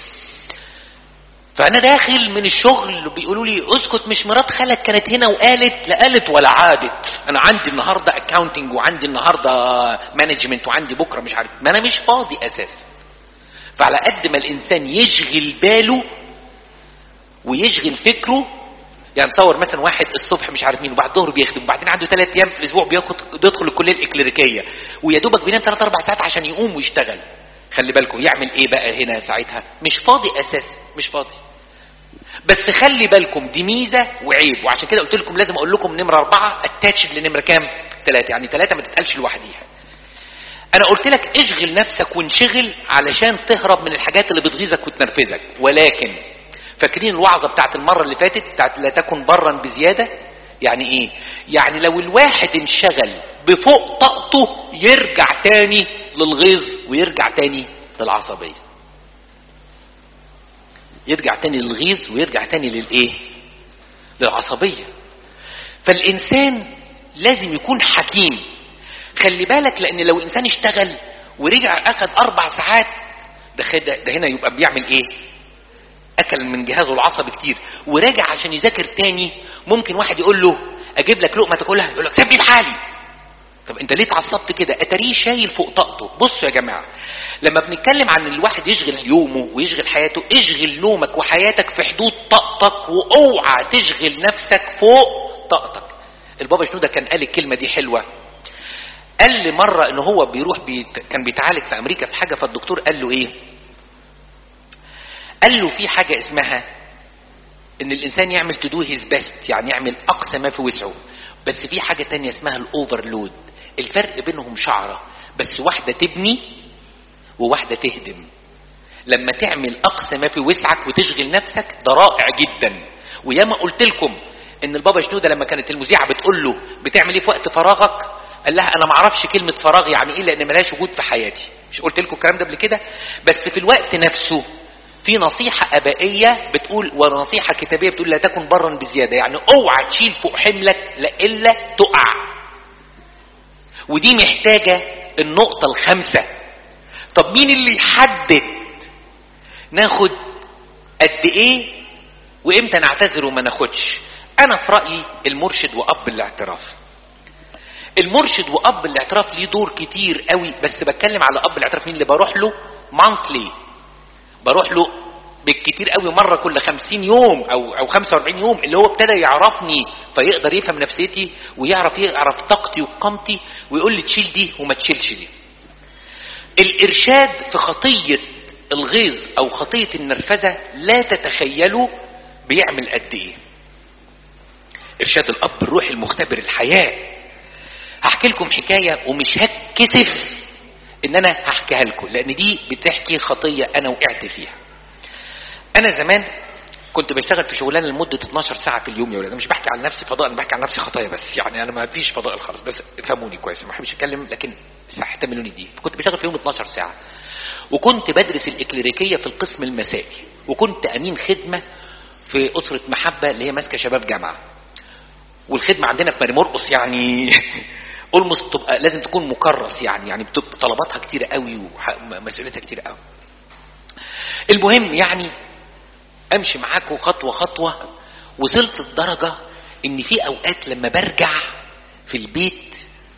فانا داخل من الشغل بيقولوا لي اسكت مش مرات خالك كانت هنا وقالت لا قالت ولا عادت انا عندي النهارده اكاونتنج وعندي النهارده مانجمنت وعندي بكره مش عارف ما انا مش فاضي اساسا فعلى قد ما الانسان يشغل باله ويشغل فكره يعني تصور مثلا واحد الصبح مش عارف مين وبعد الظهر بيخدم وبعدين عنده ثلاث ايام في الاسبوع بياخد بيدخل الكليه الاكليريكيه ويا دوبك بينام ثلاث اربع ساعات عشان يقوم ويشتغل خلي بالكم يعمل ايه بقى هنا ساعتها مش فاضي اساسا مش فاضي بس خلي بالكم دي ميزه وعيب وعشان كده قلت لكم لازم اقول لكم نمره اربعه اتاتشد لنمره كام؟ ثلاثه يعني ثلاثه ما تتقالش لوحديها. انا قلت لك اشغل نفسك وانشغل علشان تهرب من الحاجات اللي بتغيظك وتنرفزك ولكن فاكرين الوعظه بتاعت المره اللي فاتت بتاعت لا تكن برا بزياده يعني ايه يعني لو الواحد انشغل بفوق طاقته يرجع تاني للغيظ ويرجع تاني للعصبيه يرجع تاني للغيظ ويرجع تاني للايه للعصبيه فالانسان لازم يكون حكيم خلي بالك لان لو الانسان اشتغل ورجع اخذ اربع ساعات ده, ده هنا يبقى بيعمل ايه اكل من جهازه العصبي كتير وراجع عشان يذاكر تاني ممكن واحد يقول له اجيب لك لقمه تاكلها يقول لك سيبني في حالي طب انت ليه اتعصبت كده اتاريه شايل فوق طاقته بصوا يا جماعه لما بنتكلم عن الواحد يشغل يومه ويشغل حياته اشغل نومك وحياتك في حدود طاقتك واوعى تشغل نفسك فوق طاقتك البابا شنودة كان قال الكلمه دي حلوه قال لي مره ان هو بيروح بيت... كان بيتعالج في امريكا في حاجه فالدكتور قال له ايه قال له في حاجه اسمها ان الانسان يعمل تو دو هيز بيست يعني يعمل اقصى ما في وسعه بس في حاجه تانية اسمها الاوفرلود الفرق بينهم شعره بس واحده تبني وواحده تهدم لما تعمل اقصى ما في وسعك وتشغل نفسك ده رائع جدا وياما قلت لكم ان البابا شنوده لما كانت المذيعه بتقول له بتعمل ايه في وقت فراغك قال لها انا ما اعرفش كلمه فراغ يعني ايه لان ملهاش وجود في حياتي مش قلت لكم الكلام ده قبل كده بس في الوقت نفسه في نصيحة أبائية بتقول ونصيحة كتابية بتقول لا تكن برا بزيادة يعني اوعى تشيل فوق حملك لإلا تقع ودي محتاجة النقطة الخامسة طب مين اللي يحدد ناخد قد ايه وامتى نعتذر وما ناخدش انا في رأيي المرشد واب الاعتراف المرشد واب الاعتراف ليه دور كتير قوي بس بتكلم على اب الاعتراف مين اللي بروح له مانثلي بروح له بالكتير قوي مره كل 50 يوم او او 45 يوم اللي هو ابتدى يعرفني فيقدر يفهم نفسيتي ويعرف يعرف طاقتي وقامتي ويقول لي تشيل دي وما تشيلش دي. الارشاد في خطيه الغيظ او خطيه النرفزه لا تتخيلوا بيعمل قد ايه. ارشاد الاب الروحي المختبر الحياه. هحكي لكم حكايه ومش هتكسف ان انا هحكيها لكم لان دي بتحكي خطيه انا وقعت فيها. انا زمان كنت بشتغل في شغلانه لمده 12 ساعه في اليوم يا ولاد انا مش بحكي عن نفسي فضاء انا بحكي عن نفسي خطايا بس يعني انا ما فيش فضاء خالص بس افهموني كويس ما بحبش اتكلم لكن احتملوني دي كنت بشتغل في يوم 12 ساعه وكنت بدرس الاكليريكيه في القسم المسائي وكنت امين خدمه في اسره محبه اللي هي ماسكه شباب جامعه والخدمه عندنا في ماري مرقص يعني اولموست تبقى لازم تكون مكرس يعني يعني بتبقى طلباتها كتيره قوي ومسؤوليتها كتيره قوي المهم يعني امشي معاكم خطوه خطوه وصلت لدرجه ان في اوقات لما برجع في البيت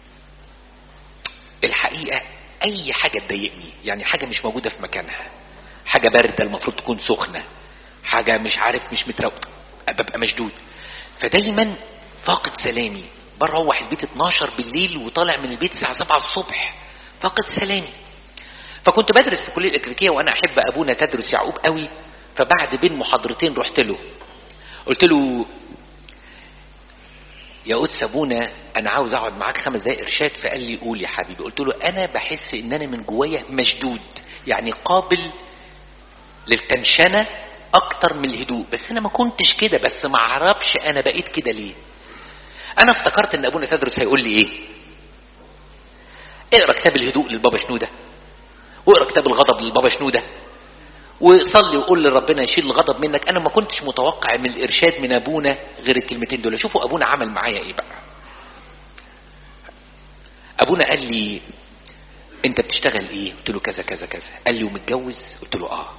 الحقيقه اي حاجه تضايقني يعني حاجه مش موجوده في مكانها حاجه بارده المفروض تكون سخنه حاجه مش عارف مش متروق ببقى مشدود فدايما فاقد سلامي بروح البيت 12 بالليل وطالع من البيت الساعه 7 الصبح فاقد سلامي فكنت بدرس في كليه الاكليريكيه وانا احب ابونا تدرس يعقوب قوي فبعد بين محاضرتين رحت له قلت له يا قدس ابونا انا عاوز اقعد معاك خمس دقايق ارشاد فقال لي قول يا حبيبي قلت له انا بحس ان انا من جوايا مشدود يعني قابل للتنشنه اكتر من الهدوء بس انا ما كنتش كده بس ما اعرفش انا بقيت كده ليه انا افتكرت ان ابونا تدرس هيقول لي ايه اقرا كتاب الهدوء للبابا شنوده واقرا كتاب الغضب للبابا شنوده وصلي وقول لربنا يشيل الغضب منك انا ما كنتش متوقع من الارشاد من ابونا غير الكلمتين دول شوفوا ابونا عمل معايا ايه بقى ابونا قال لي انت بتشتغل ايه قلت له كذا كذا كذا قال لي ومتجوز قلت له اه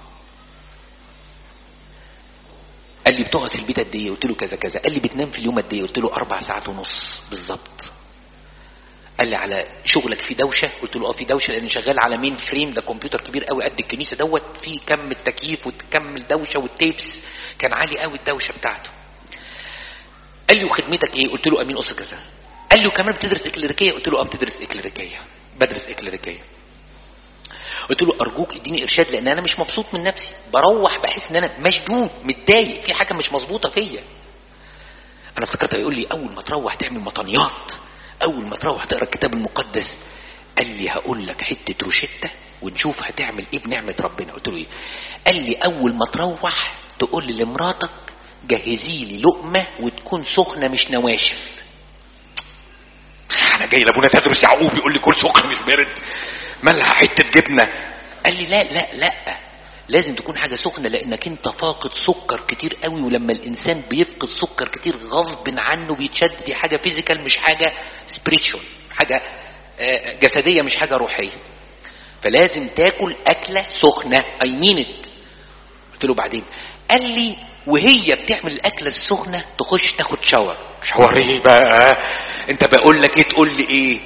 قال لي بتقعد في البيت قد ايه قلت له كذا كذا قال لي بتنام في اليوم قد ايه قلت له اربع ساعات ونص بالظبط قال لي على شغلك في دوشه قلت له اه في دوشه لان شغال على مين فريم ده كمبيوتر كبير قوي قد الكنيسه دوت فيه كم التكييف وكم الدوشه والتيبس كان عالي قوي الدوشه بتاعته قال لي وخدمتك ايه قلت له امين اسره كذا قال لي وكمان بتدرس اكليريكيه قلت له اه بتدرس اكليريكيه بدرس اكليريكيه قلت له ارجوك اديني ارشاد لان انا مش مبسوط من نفسي بروح بحس ان انا مشدود متضايق في حاجه مش مظبوطه فيا انا افتكرت هيقول لي اول ما تروح تعمل مطنيات اول ما تروح تقرا الكتاب المقدس قال لي هقول لك حته روشته ونشوف هتعمل ايه بنعمه ربنا قلت له ايه قال لي اول ما تروح تقول لي لمراتك جهزي لي لقمه وتكون سخنه مش نواشف انا جاي لابونا تدرس يعقوب يقول لي كل سخن مش بارد مالها حته جبنه قال لي لا لا لا لازم تكون حاجه سخنه لانك انت فاقد سكر كتير قوي ولما الانسان بيفقد سكر كتير غصب عنه بيتشد دي حاجه فيزيكال مش حاجه سبريتشوال حاجه جسديه مش حاجه روحيه فلازم تاكل اكله سخنه اي مين قلت له بعدين قال لي وهي بتعمل الاكله السخنه تخش تاخد شاور شاور ايه بقى انت بقول لك ايه تقول لي ايه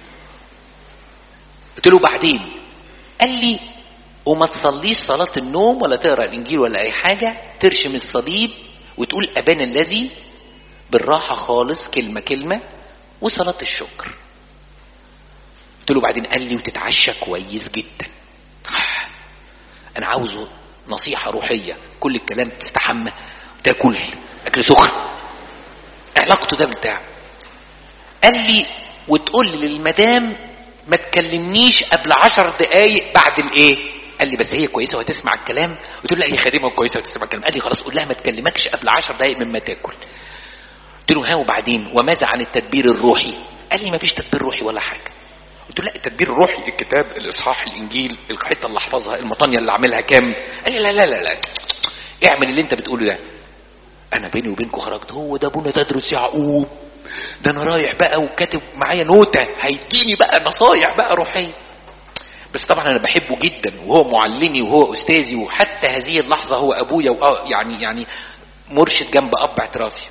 قلت له بعدين قال لي وما تصليش صلاة النوم ولا تقرا الانجيل ولا اي حاجة ترشم الصليب وتقول ابانا الذي بالراحة خالص كلمة كلمة وصلاة الشكر قلت له بعدين قال لي وتتعشى كويس جدا انا عاوزه نصيحة روحية كل الكلام تستحمى وتاكل اكل سخن علاقته ده بتاع قال لي وتقول لي للمدام ما تكلمنيش قبل عشر دقايق بعد الايه قال لي بس هي كويسه وهتسمع الكلام قلت له لا هي خادمه كويسه وهتسمع الكلام قال لي خلاص قول لها ما تكلمكش قبل عشر دقايق مما تاكل قلت له ها وبعدين وماذا عن التدبير الروحي قال لي ما فيش تدبير روحي ولا حاجه قلت له لا التدبير الروحي الكتاب الاصحاح الانجيل الحته اللي احفظها المطانيه اللي اعملها كام قال لي لا لا لا لا اعمل اللي انت بتقوله ده انا بيني وبينكم خرجت هو ده ابونا تدرس يعقوب ده انا رايح بقى وكاتب معايا نوتة هيديني بقى نصايح بقى روحية بس طبعا انا بحبه جدا وهو معلمي وهو استاذي وحتى هذه اللحظة هو ابويا يعني يعني مرشد جنب اب اعترافي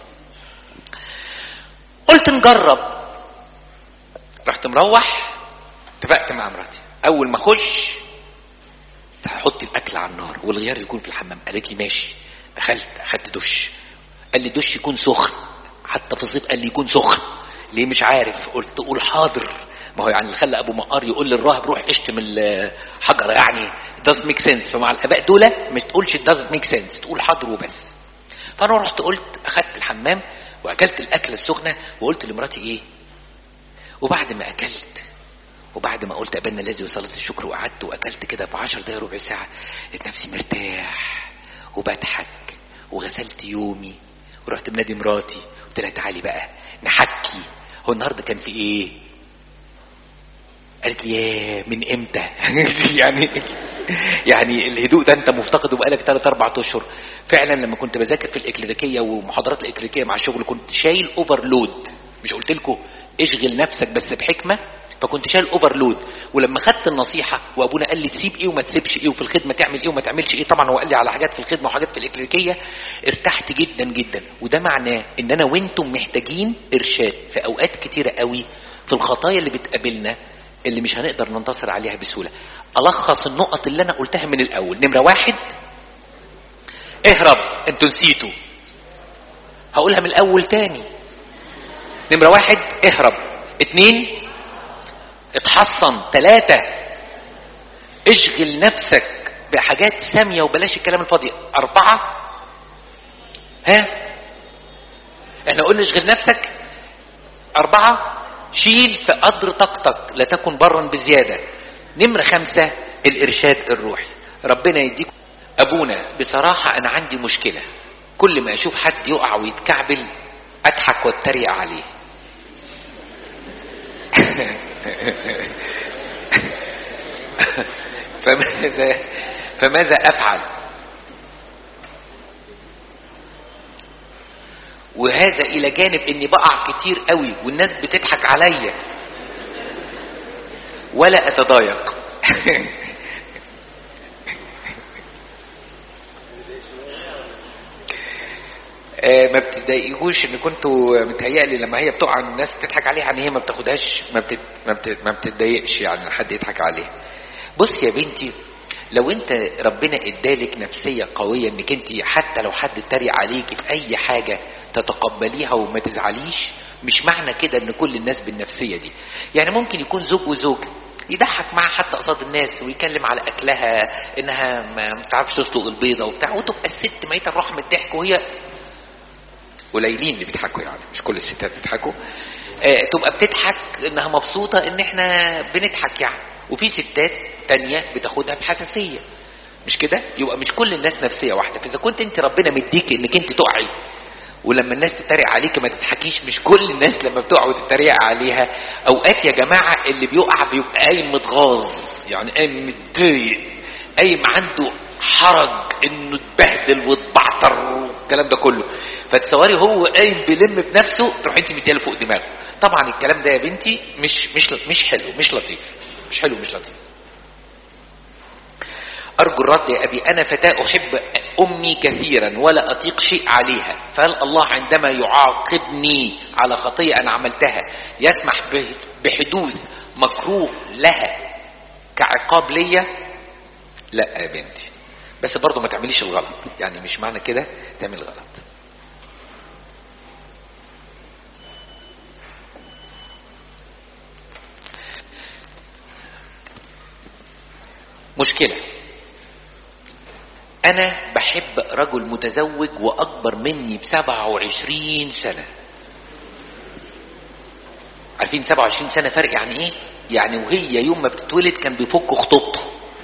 قلت نجرب رحت مروح اتفقت مع مراتي اول ما اخش هحط الاكل على النار والغيار يكون في الحمام قالت لي ماشي دخلت اخدت دش قال لي الدش يكون سخن حتى في الصيف قال لي يكون سخن ليه مش عارف قلت قول حاضر ما هو يعني اللي خلى ابو مقار يقول للراهب روح اشتم الحجره يعني doesn't make sense فمع الاباء دول مش تقولش doesn't make sense تقول حاضر وبس فانا رحت قلت اخدت الحمام واكلت الاكله السخنه وقلت لمراتي ايه وبعد ما اكلت وبعد ما قلت ابانا الذي وصلت الشكر وقعدت واكلت كده ب 10 دقايق ربع ساعه لقيت نفسي مرتاح وبضحك وغسلت يومي ورحت منادي مراتي قلت لها تعالي بقى نحكي هو النهارده كان في ايه قالت لي ياه من امتى يعني يعني الهدوء ده انت مفتقده بقالك 3 4 اشهر فعلا لما كنت بذاكر في الاكليريكيه ومحاضرات الاكليريكيه مع الشغل كنت شايل اوفرلود مش قلت لكم اشغل نفسك بس بحكمه فكنت شايل اوفرلود ولما خدت النصيحه وابونا قال لي تسيب ايه وما تسيبش ايه وفي الخدمه تعمل ايه وما تعملش ايه طبعا هو قال لي على حاجات في الخدمه وحاجات في الاكليريكيه ارتحت جدا جدا وده معناه ان انا وانتم محتاجين ارشاد في اوقات كتيره قوي في الخطايا اللي بتقابلنا اللي مش هنقدر ننتصر عليها بسهوله الخص النقط اللي انا قلتها من الاول نمره واحد اهرب انتوا نسيتوا هقولها من الاول تاني نمرة واحد اهرب اتنين اتحصن تلاتة اشغل نفسك بحاجات سامية وبلاش الكلام الفاضي اربعة ها احنا قلنا اشغل نفسك اربعة شيل في قدر طاقتك لا تكن برا بزيادة نمرة خمسة الارشاد الروحي ربنا يديكم ابونا بصراحة انا عندي مشكلة كل ما اشوف حد يقع ويتكعبل اضحك واتريق عليه فماذا فماذا افعل وهذا الى جانب اني بقع كتير قوي والناس بتضحك عليا ولا اتضايق آه، ما بتضايقوش ان كنتوا متهيألي لما هي بتقع الناس تضحك عليها ان هي ما بتاخدهاش ما بتت ما, بتت ما بتتضايقش يعني إن حد يضحك عليها بص يا بنتي لو انت ربنا ادالك نفسيه قويه انك انت حتى لو حد اتريق عليكي في اي حاجه تتقبليها وما تزعليش مش معنى كده ان كل الناس بالنفسيه دي يعني ممكن يكون زوج وزوجه يضحك معاها حتى قصاد الناس ويتكلم على اكلها انها ما بتعرفش تسلق البيضه وبتاع وتبقى الست ميته الروح من الضحك وهي قليلين اللي بيضحكوا يعني مش كل الستات بيضحكوا آه تبقى بتضحك انها مبسوطه ان احنا بنضحك يعني وفي ستات تانية بتاخدها بحساسيه مش كده يبقى مش كل الناس نفسيه واحده فاذا كنت انت ربنا مديكي انك انت تقعي ولما الناس تتريق عليك ما تضحكيش مش كل الناس لما بتقع وتتريق عليها اوقات يا جماعه اللي بيقع بيبقى قايم متغاظ يعني قايم متضايق قايم عنده حرج انه اتبهدل واتبعتر والكلام ده كله فتصوري هو قايم بيلم بنفسه تروح انت مدياله فوق دماغه طبعا الكلام ده يا بنتي مش مش مش حلو مش لطيف مش حلو مش لطيف أرجو الرد يا أبي أنا فتاة أحب أمي كثيرا ولا أطيق شيء عليها فهل الله عندما يعاقبني على خطية أنا عملتها يسمح بحدوث مكروه لها كعقاب ليا لا يا بنتي بس برضه ما تعمليش الغلط يعني مش معنى كده تعمل غلط مشكلة أنا بحب رجل متزوج وأكبر مني بسبعة وعشرين سنة عارفين سبعة وعشرين سنة فرق يعني إيه؟ يعني وهي يوم ما بتتولد كان بيفك خطوبته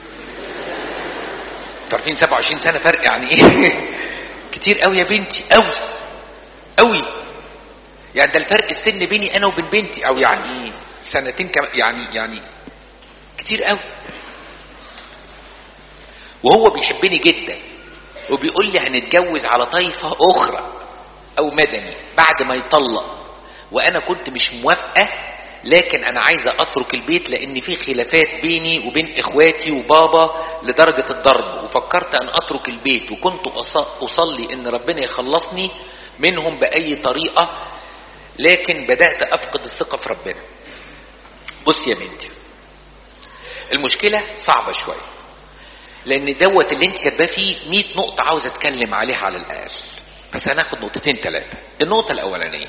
عارفين سبعة وعشرين سنة فرق يعني إيه؟ كتير قوي يا بنتي قوي قوي يعني ده الفرق السن بيني أنا وبين بنتي أو يعني سنتين كمان يعني يعني كتير قوي وهو بيحبني جدا وبيقول لي هنتجوز على طائفة أخرى أو مدني بعد ما يطلق وأنا كنت مش موافقة لكن أنا عايزة أترك البيت لأن في خلافات بيني وبين إخواتي وبابا لدرجة الضرب وفكرت أن أترك البيت وكنت أصلي أن ربنا يخلصني منهم بأي طريقة لكن بدأت أفقد الثقة في ربنا بص يا بنتي المشكلة صعبة شوية لان دوت اللي انت كاتباه فيه 100 نقطه عاوز اتكلم عليها على الاقل بس هناخد نقطتين ثلاثه النقطه الاولانيه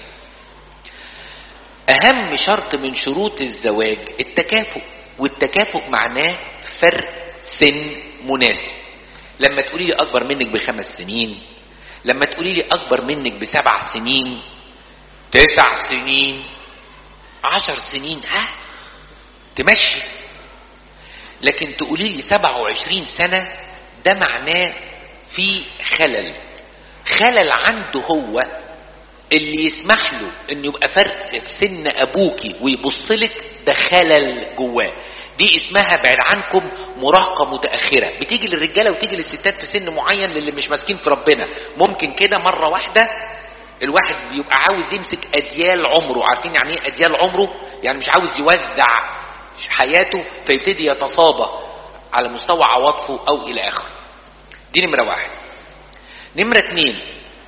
اهم شرط من شروط الزواج التكافؤ والتكافؤ معناه فرق سن مناسب لما تقولي لي اكبر منك بخمس سنين لما تقولي لي اكبر منك بسبع سنين تسع سنين عشر سنين ها تمشي لكن تقولي لي 27 سنة ده معناه في خلل خلل عنده هو اللي يسمح له انه يبقى فرق في سن ابوكي ويبص لك ده خلل جواه دي اسمها بعد عنكم مراهقه متاخره بتيجي للرجاله وتيجي للستات في سن معين للي مش ماسكين في ربنا ممكن كده مره واحده الواحد بيبقى عاوز يمسك اديال عمره عارفين يعني ايه اديال عمره يعني مش عاوز يوزع حياته فيبتدي يتصابى على مستوى عواطفه او الى اخره دي نمره واحد نمره اتنين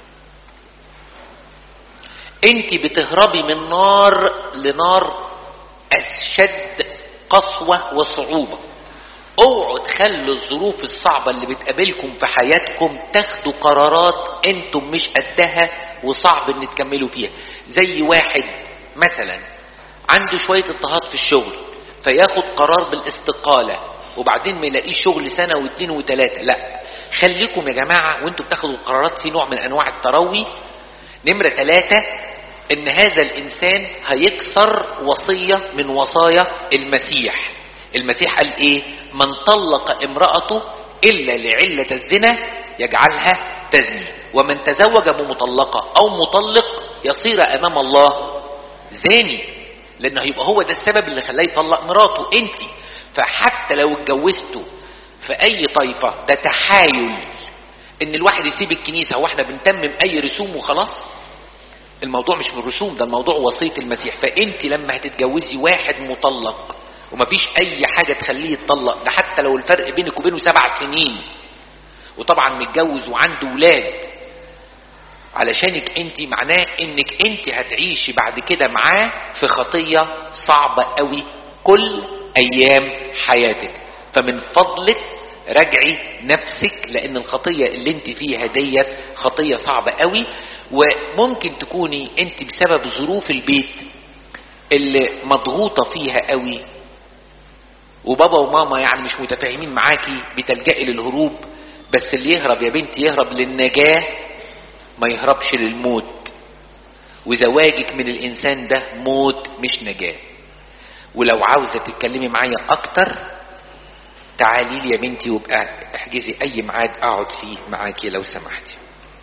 انت بتهربي من نار لنار اشد قسوة وصعوبة اوعوا تخلوا الظروف الصعبة اللي بتقابلكم في حياتكم تاخدوا قرارات انتم مش قدها وصعب ان تكملوا فيها زي واحد مثلا عنده شوية اضطهاد في الشغل فياخد قرار بالاستقالة وبعدين ما يلاقيش شغل سنة واثنين وثلاثة لا خليكم يا جماعة وانتم بتاخدوا القرارات في نوع من انواع التروي نمرة ثلاثة ان هذا الانسان هيكسر وصية من وصايا المسيح المسيح قال ايه من طلق امرأته الا لعلة الزنا يجعلها تزني ومن تزوج بمطلقة او مطلق يصير امام الله زاني لانه هيبقى هو ده السبب اللي خلاه يطلق مراته انت فحتى لو اتجوزته في اي طائفة ده تحايل ان الواحد يسيب الكنيسة هو احنا بنتمم اي رسوم وخلاص الموضوع مش من الرسوم ده الموضوع وصية المسيح فانت لما هتتجوزي واحد مطلق ومفيش اي حاجة تخليه يتطلق ده حتى لو الفرق بينك وبينه سبع سنين وطبعا متجوز وعنده ولاد علشانك انت معناه انك انت هتعيشي بعد كده معاه في خطية صعبة قوي كل ايام حياتك فمن فضلك راجعي نفسك لان الخطية اللي انت فيها ديت خطية صعبة قوي وممكن تكوني انت بسبب ظروف البيت اللي مضغوطة فيها قوي وبابا وماما يعني مش متفاهمين معاكي بتلجئي للهروب بس اللي يهرب يا بنتي يهرب للنجاة ما يهربش للموت وزواجك من الانسان ده موت مش نجاة ولو عاوزة تتكلمي معايا اكتر تعالي لي يا بنتي وابقى احجزي اي ميعاد اقعد فيه معاكي لو سمحتي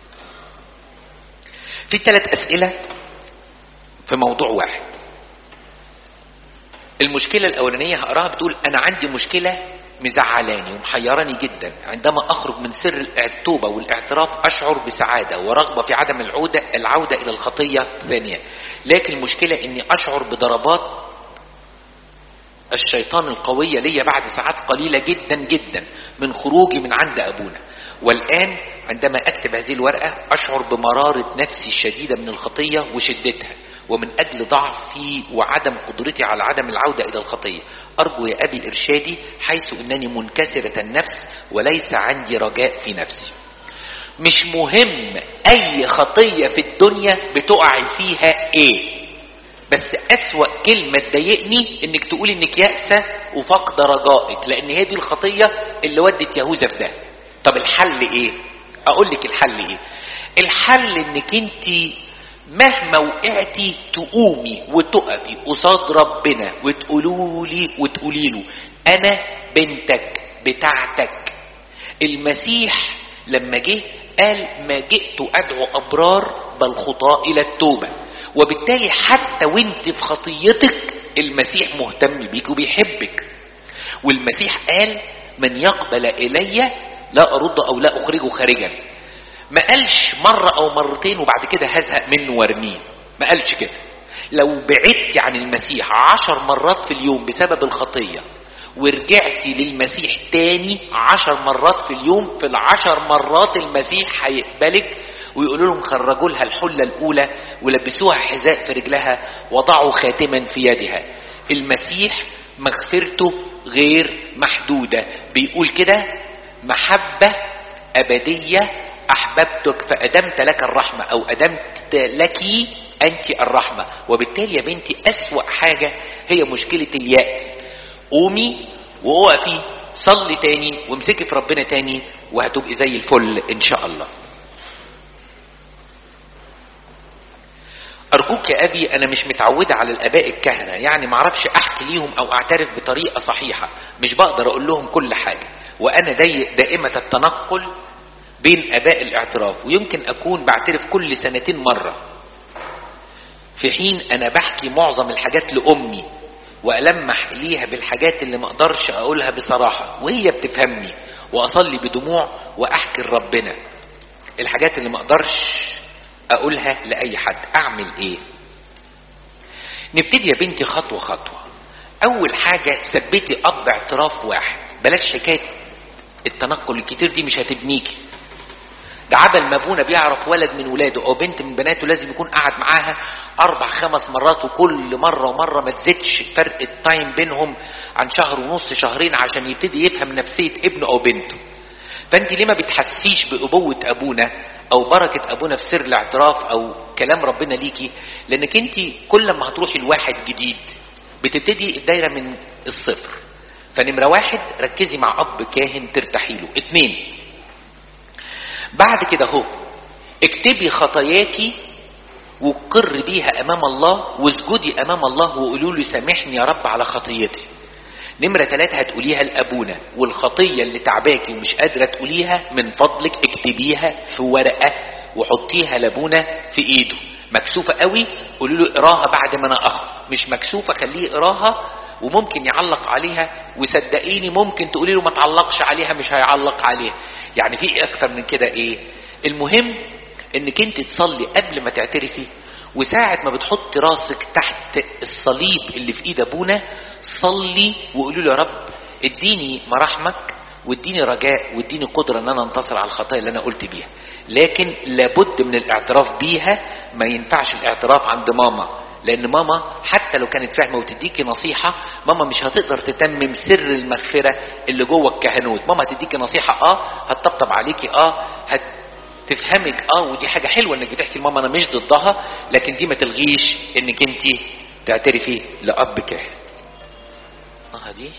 في ثلاث اسئلة في موضوع واحد المشكلة الاولانية هقراها بتقول انا عندي مشكلة مزعلاني ومحيراني جدا عندما اخرج من سر التوبة والاعتراف اشعر بسعادة ورغبة في عدم العودة العودة الى الخطية ثانية لكن المشكلة اني اشعر بضربات الشيطان القوية ليا بعد ساعات قليلة جدا جدا من خروجي من عند ابونا والان عندما اكتب هذه الورقة اشعر بمرارة نفسي الشديدة من الخطية وشدتها ومن اجل ضعفي وعدم قدرتي على عدم العودة الى الخطية ارجو يا ابي ارشادي حيث انني منكسرة النفس وليس عندي رجاء في نفسي مش مهم اي خطية في الدنيا بتقعي فيها ايه بس اسوأ كلمة تضايقني انك تقولي انك يأسة وفاقدة رجائك لان هي دي الخطية اللي ودت يهوذا في ده طب الحل ايه اقول لك الحل ايه الحل انك انت مهما وقعتي تقومي وتقفي قصاد ربنا وتقولوا لي وتقولي له انا بنتك بتاعتك المسيح لما جه قال ما جئت ادعو ابرار بل خطاة الى التوبة وبالتالي حتى وانت في خطيتك المسيح مهتم بيك وبيحبك والمسيح قال من يقبل الي لا ارد او لا اخرجه خارجا ما قالش مرة او مرتين وبعد كده هزهق منه وارميه ما قالش كده لو بعدتي عن المسيح عشر مرات في اليوم بسبب الخطية ورجعتي للمسيح تاني عشر مرات في اليوم في العشر مرات المسيح هيقبلك ويقولوا لهم خرجوا لها الحلة الأولى ولبسوها حذاء في رجلها وضعوا خاتما في يدها المسيح مغفرته غير محدودة بيقول كده محبة أبدية أحببتك فأدمت لك الرحمة أو أدمت لك أنت الرحمة وبالتالي يا بنتي أسوأ حاجة هي مشكلة اليأس قومي وقفي صلي تاني وامسكي في ربنا تاني وهتبقي زي الفل إن شاء الله أرجوك يا أبي أنا مش متعودة على الآباء الكهنة يعني معرفش أحكي ليهم أو أعترف بطريقة صحيحة مش بقدر أقول لهم كل حاجة وأنا دايق دائمة التنقل بين اباء الاعتراف ويمكن اكون بعترف كل سنتين مرة في حين انا بحكي معظم الحاجات لامي والمح ليها بالحاجات اللي ما اقدرش اقولها بصراحة وهي بتفهمني واصلي بدموع واحكي لربنا الحاجات اللي ما اقدرش اقولها لاي حد اعمل ايه نبتدي يا بنتي خطوة خطوة اول حاجة ثبتي اب اعتراف واحد بلاش حكاية التنقل الكتير دي مش هتبنيكي ده عبل ما ابونا بيعرف ولد من ولاده او بنت من بناته لازم يكون قاعد معاها اربع خمس مرات وكل مرة ومرة ما تزيدش فرق التايم بينهم عن شهر ونص شهرين عشان يبتدي يفهم نفسية ابنه او بنته فانت ليه ما بتحسيش بابوة ابونا او بركة ابونا في سر الاعتراف او كلام ربنا ليكي لانك انت كل ما هتروحي لواحد جديد بتبتدي الدايرة من الصفر فنمرة واحد ركزي مع اب كاهن ترتاحي له اتنين بعد كده اهو اكتبي خطاياكي وقر بيها امام الله واسجدي امام الله وقولوا له سامحني يا رب على خطيتي نمرة ثلاثة هتقوليها لأبونا والخطية اللي تعباكي ومش قادرة تقوليها من فضلك اكتبيها في ورقة وحطيها لأبونا في ايده مكسوفة قوي قولوا له اقراها بعد ما انا اخد مش مكسوفة خليه يقراها وممكن يعلق عليها وصدقيني ممكن تقولي له ما تعلقش عليها مش هيعلق عليها يعني في اكتر من كده ايه المهم انك انت تصلي قبل ما تعترفي وساعة ما بتحط راسك تحت الصليب اللي في ايد ابونا صلي وقولوا له يا رب اديني مراحمك واديني رجاء واديني قدرة ان انا انتصر على الخطايا اللي انا قلت بيها لكن لابد من الاعتراف بيها ما ينفعش الاعتراف عند ماما لان ماما حتى لو كانت فاهمه وتديكي نصيحه ماما مش هتقدر تتمم سر المغفره اللي جوه الكهنوت ماما هتديكي نصيحه اه هتطبطب عليكي اه هتفهمك اه ودي حاجه حلوه انك بتحكي لماما انا مش ضدها لكن دي ما تلغيش انك انت تعترفي لاب كاهن اه دي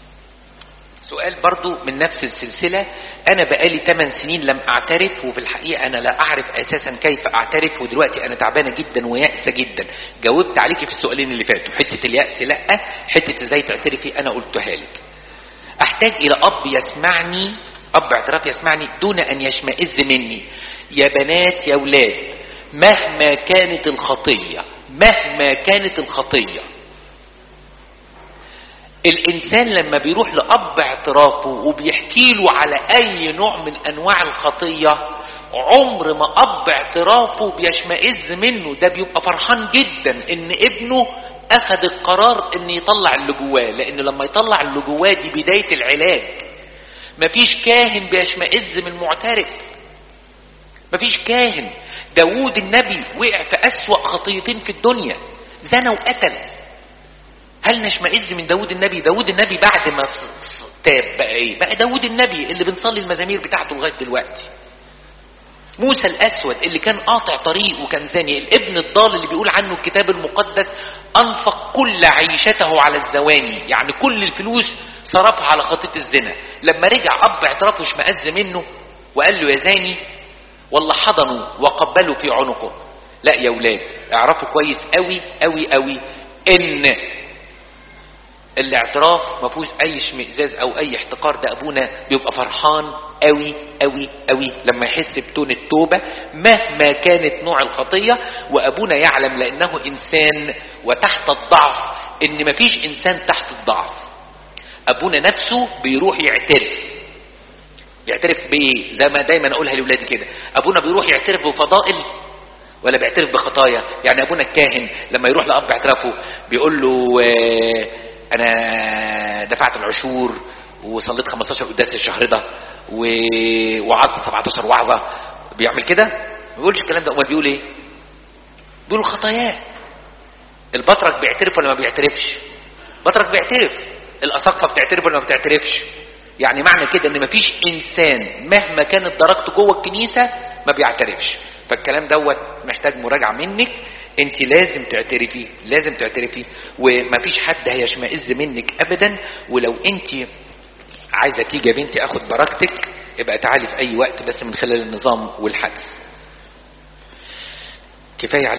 سؤال برضو من نفس السلسلة أنا بقالي 8 سنين لم أعترف وفي الحقيقة أنا لا أعرف أساسا كيف أعترف ودلوقتي أنا تعبانة جدا ويأسة جدا جاوبت عليكي في السؤالين اللي فاتوا حتة اليأس لأ حتة إزاي تعترفي أنا قلتها لك أحتاج إلى أب يسمعني أب اعتراف يسمعني دون أن يشمئز مني يا بنات يا ولاد مهما كانت الخطية مهما كانت الخطيه الانسان لما بيروح لاب اعترافه وبيحكي له على اي نوع من انواع الخطيه عمر ما اب اعترافه بيشمئز منه ده بيبقى فرحان جدا ان ابنه اخذ القرار ان يطلع اللي جواه لان لما يطلع اللي جواه دي بدايه العلاج مفيش كاهن بيشمئز من المعترف مفيش كاهن داوود النبي وقع في اسوا خطيتين في الدنيا زنى وقتل هل نشمئز من داود النبي داود النبي بعد ما تاب بقى ايه بقى داود النبي اللي بنصلي المزامير بتاعته لغايه دلوقتي موسى الاسود اللي كان قاطع طريق وكان زاني الابن الضال اللي بيقول عنه الكتاب المقدس انفق كل عيشته على الزواني يعني كل الفلوس صرفها على خطية الزنا لما رجع اب اعترافه اشمئز منه وقال له يا زاني والله حضنوا وقبلوا في عنقه لا يا ولاد اعرفوا كويس قوي قوي قوي ان الاعتراف ما فيهوش اي اشمئزاز او اي احتقار ده ابونا بيبقى فرحان قوي قوي قوي لما يحس بتون التوبة مهما كانت نوع الخطية وابونا يعلم لانه انسان وتحت الضعف ان مفيش انسان تحت الضعف ابونا نفسه بيروح يعترف بيعترف بايه زي ما دايما اقولها لاولادي كده ابونا بيروح يعترف بفضائل ولا بيعترف بخطايا يعني ابونا الكاهن لما يروح لاب اعترافه بيقول له آه انا دفعت العشور وصليت 15 قداس الشهر ده و... وعظت 17 وعظه بيعمل كده ما بيقولش الكلام ده امال بيقول ايه بيقول خطاياه البطرك بيعترف ولا ما بيعترفش بطرك بيعترف الاساقفه بتعترف ولا ما بتعترفش يعني معنى كده ان مفيش انسان مهما كانت درجته جوه الكنيسه ما بيعترفش فالكلام دوت محتاج مراجعه منك انت لازم تعترفي لازم تعترفي ومفيش حد هيشمئز منك ابدا ولو انت عايزه تيجي يا بنتي اخد بركتك ابقى تعالي في اي وقت بس من خلال النظام والحدث كفايه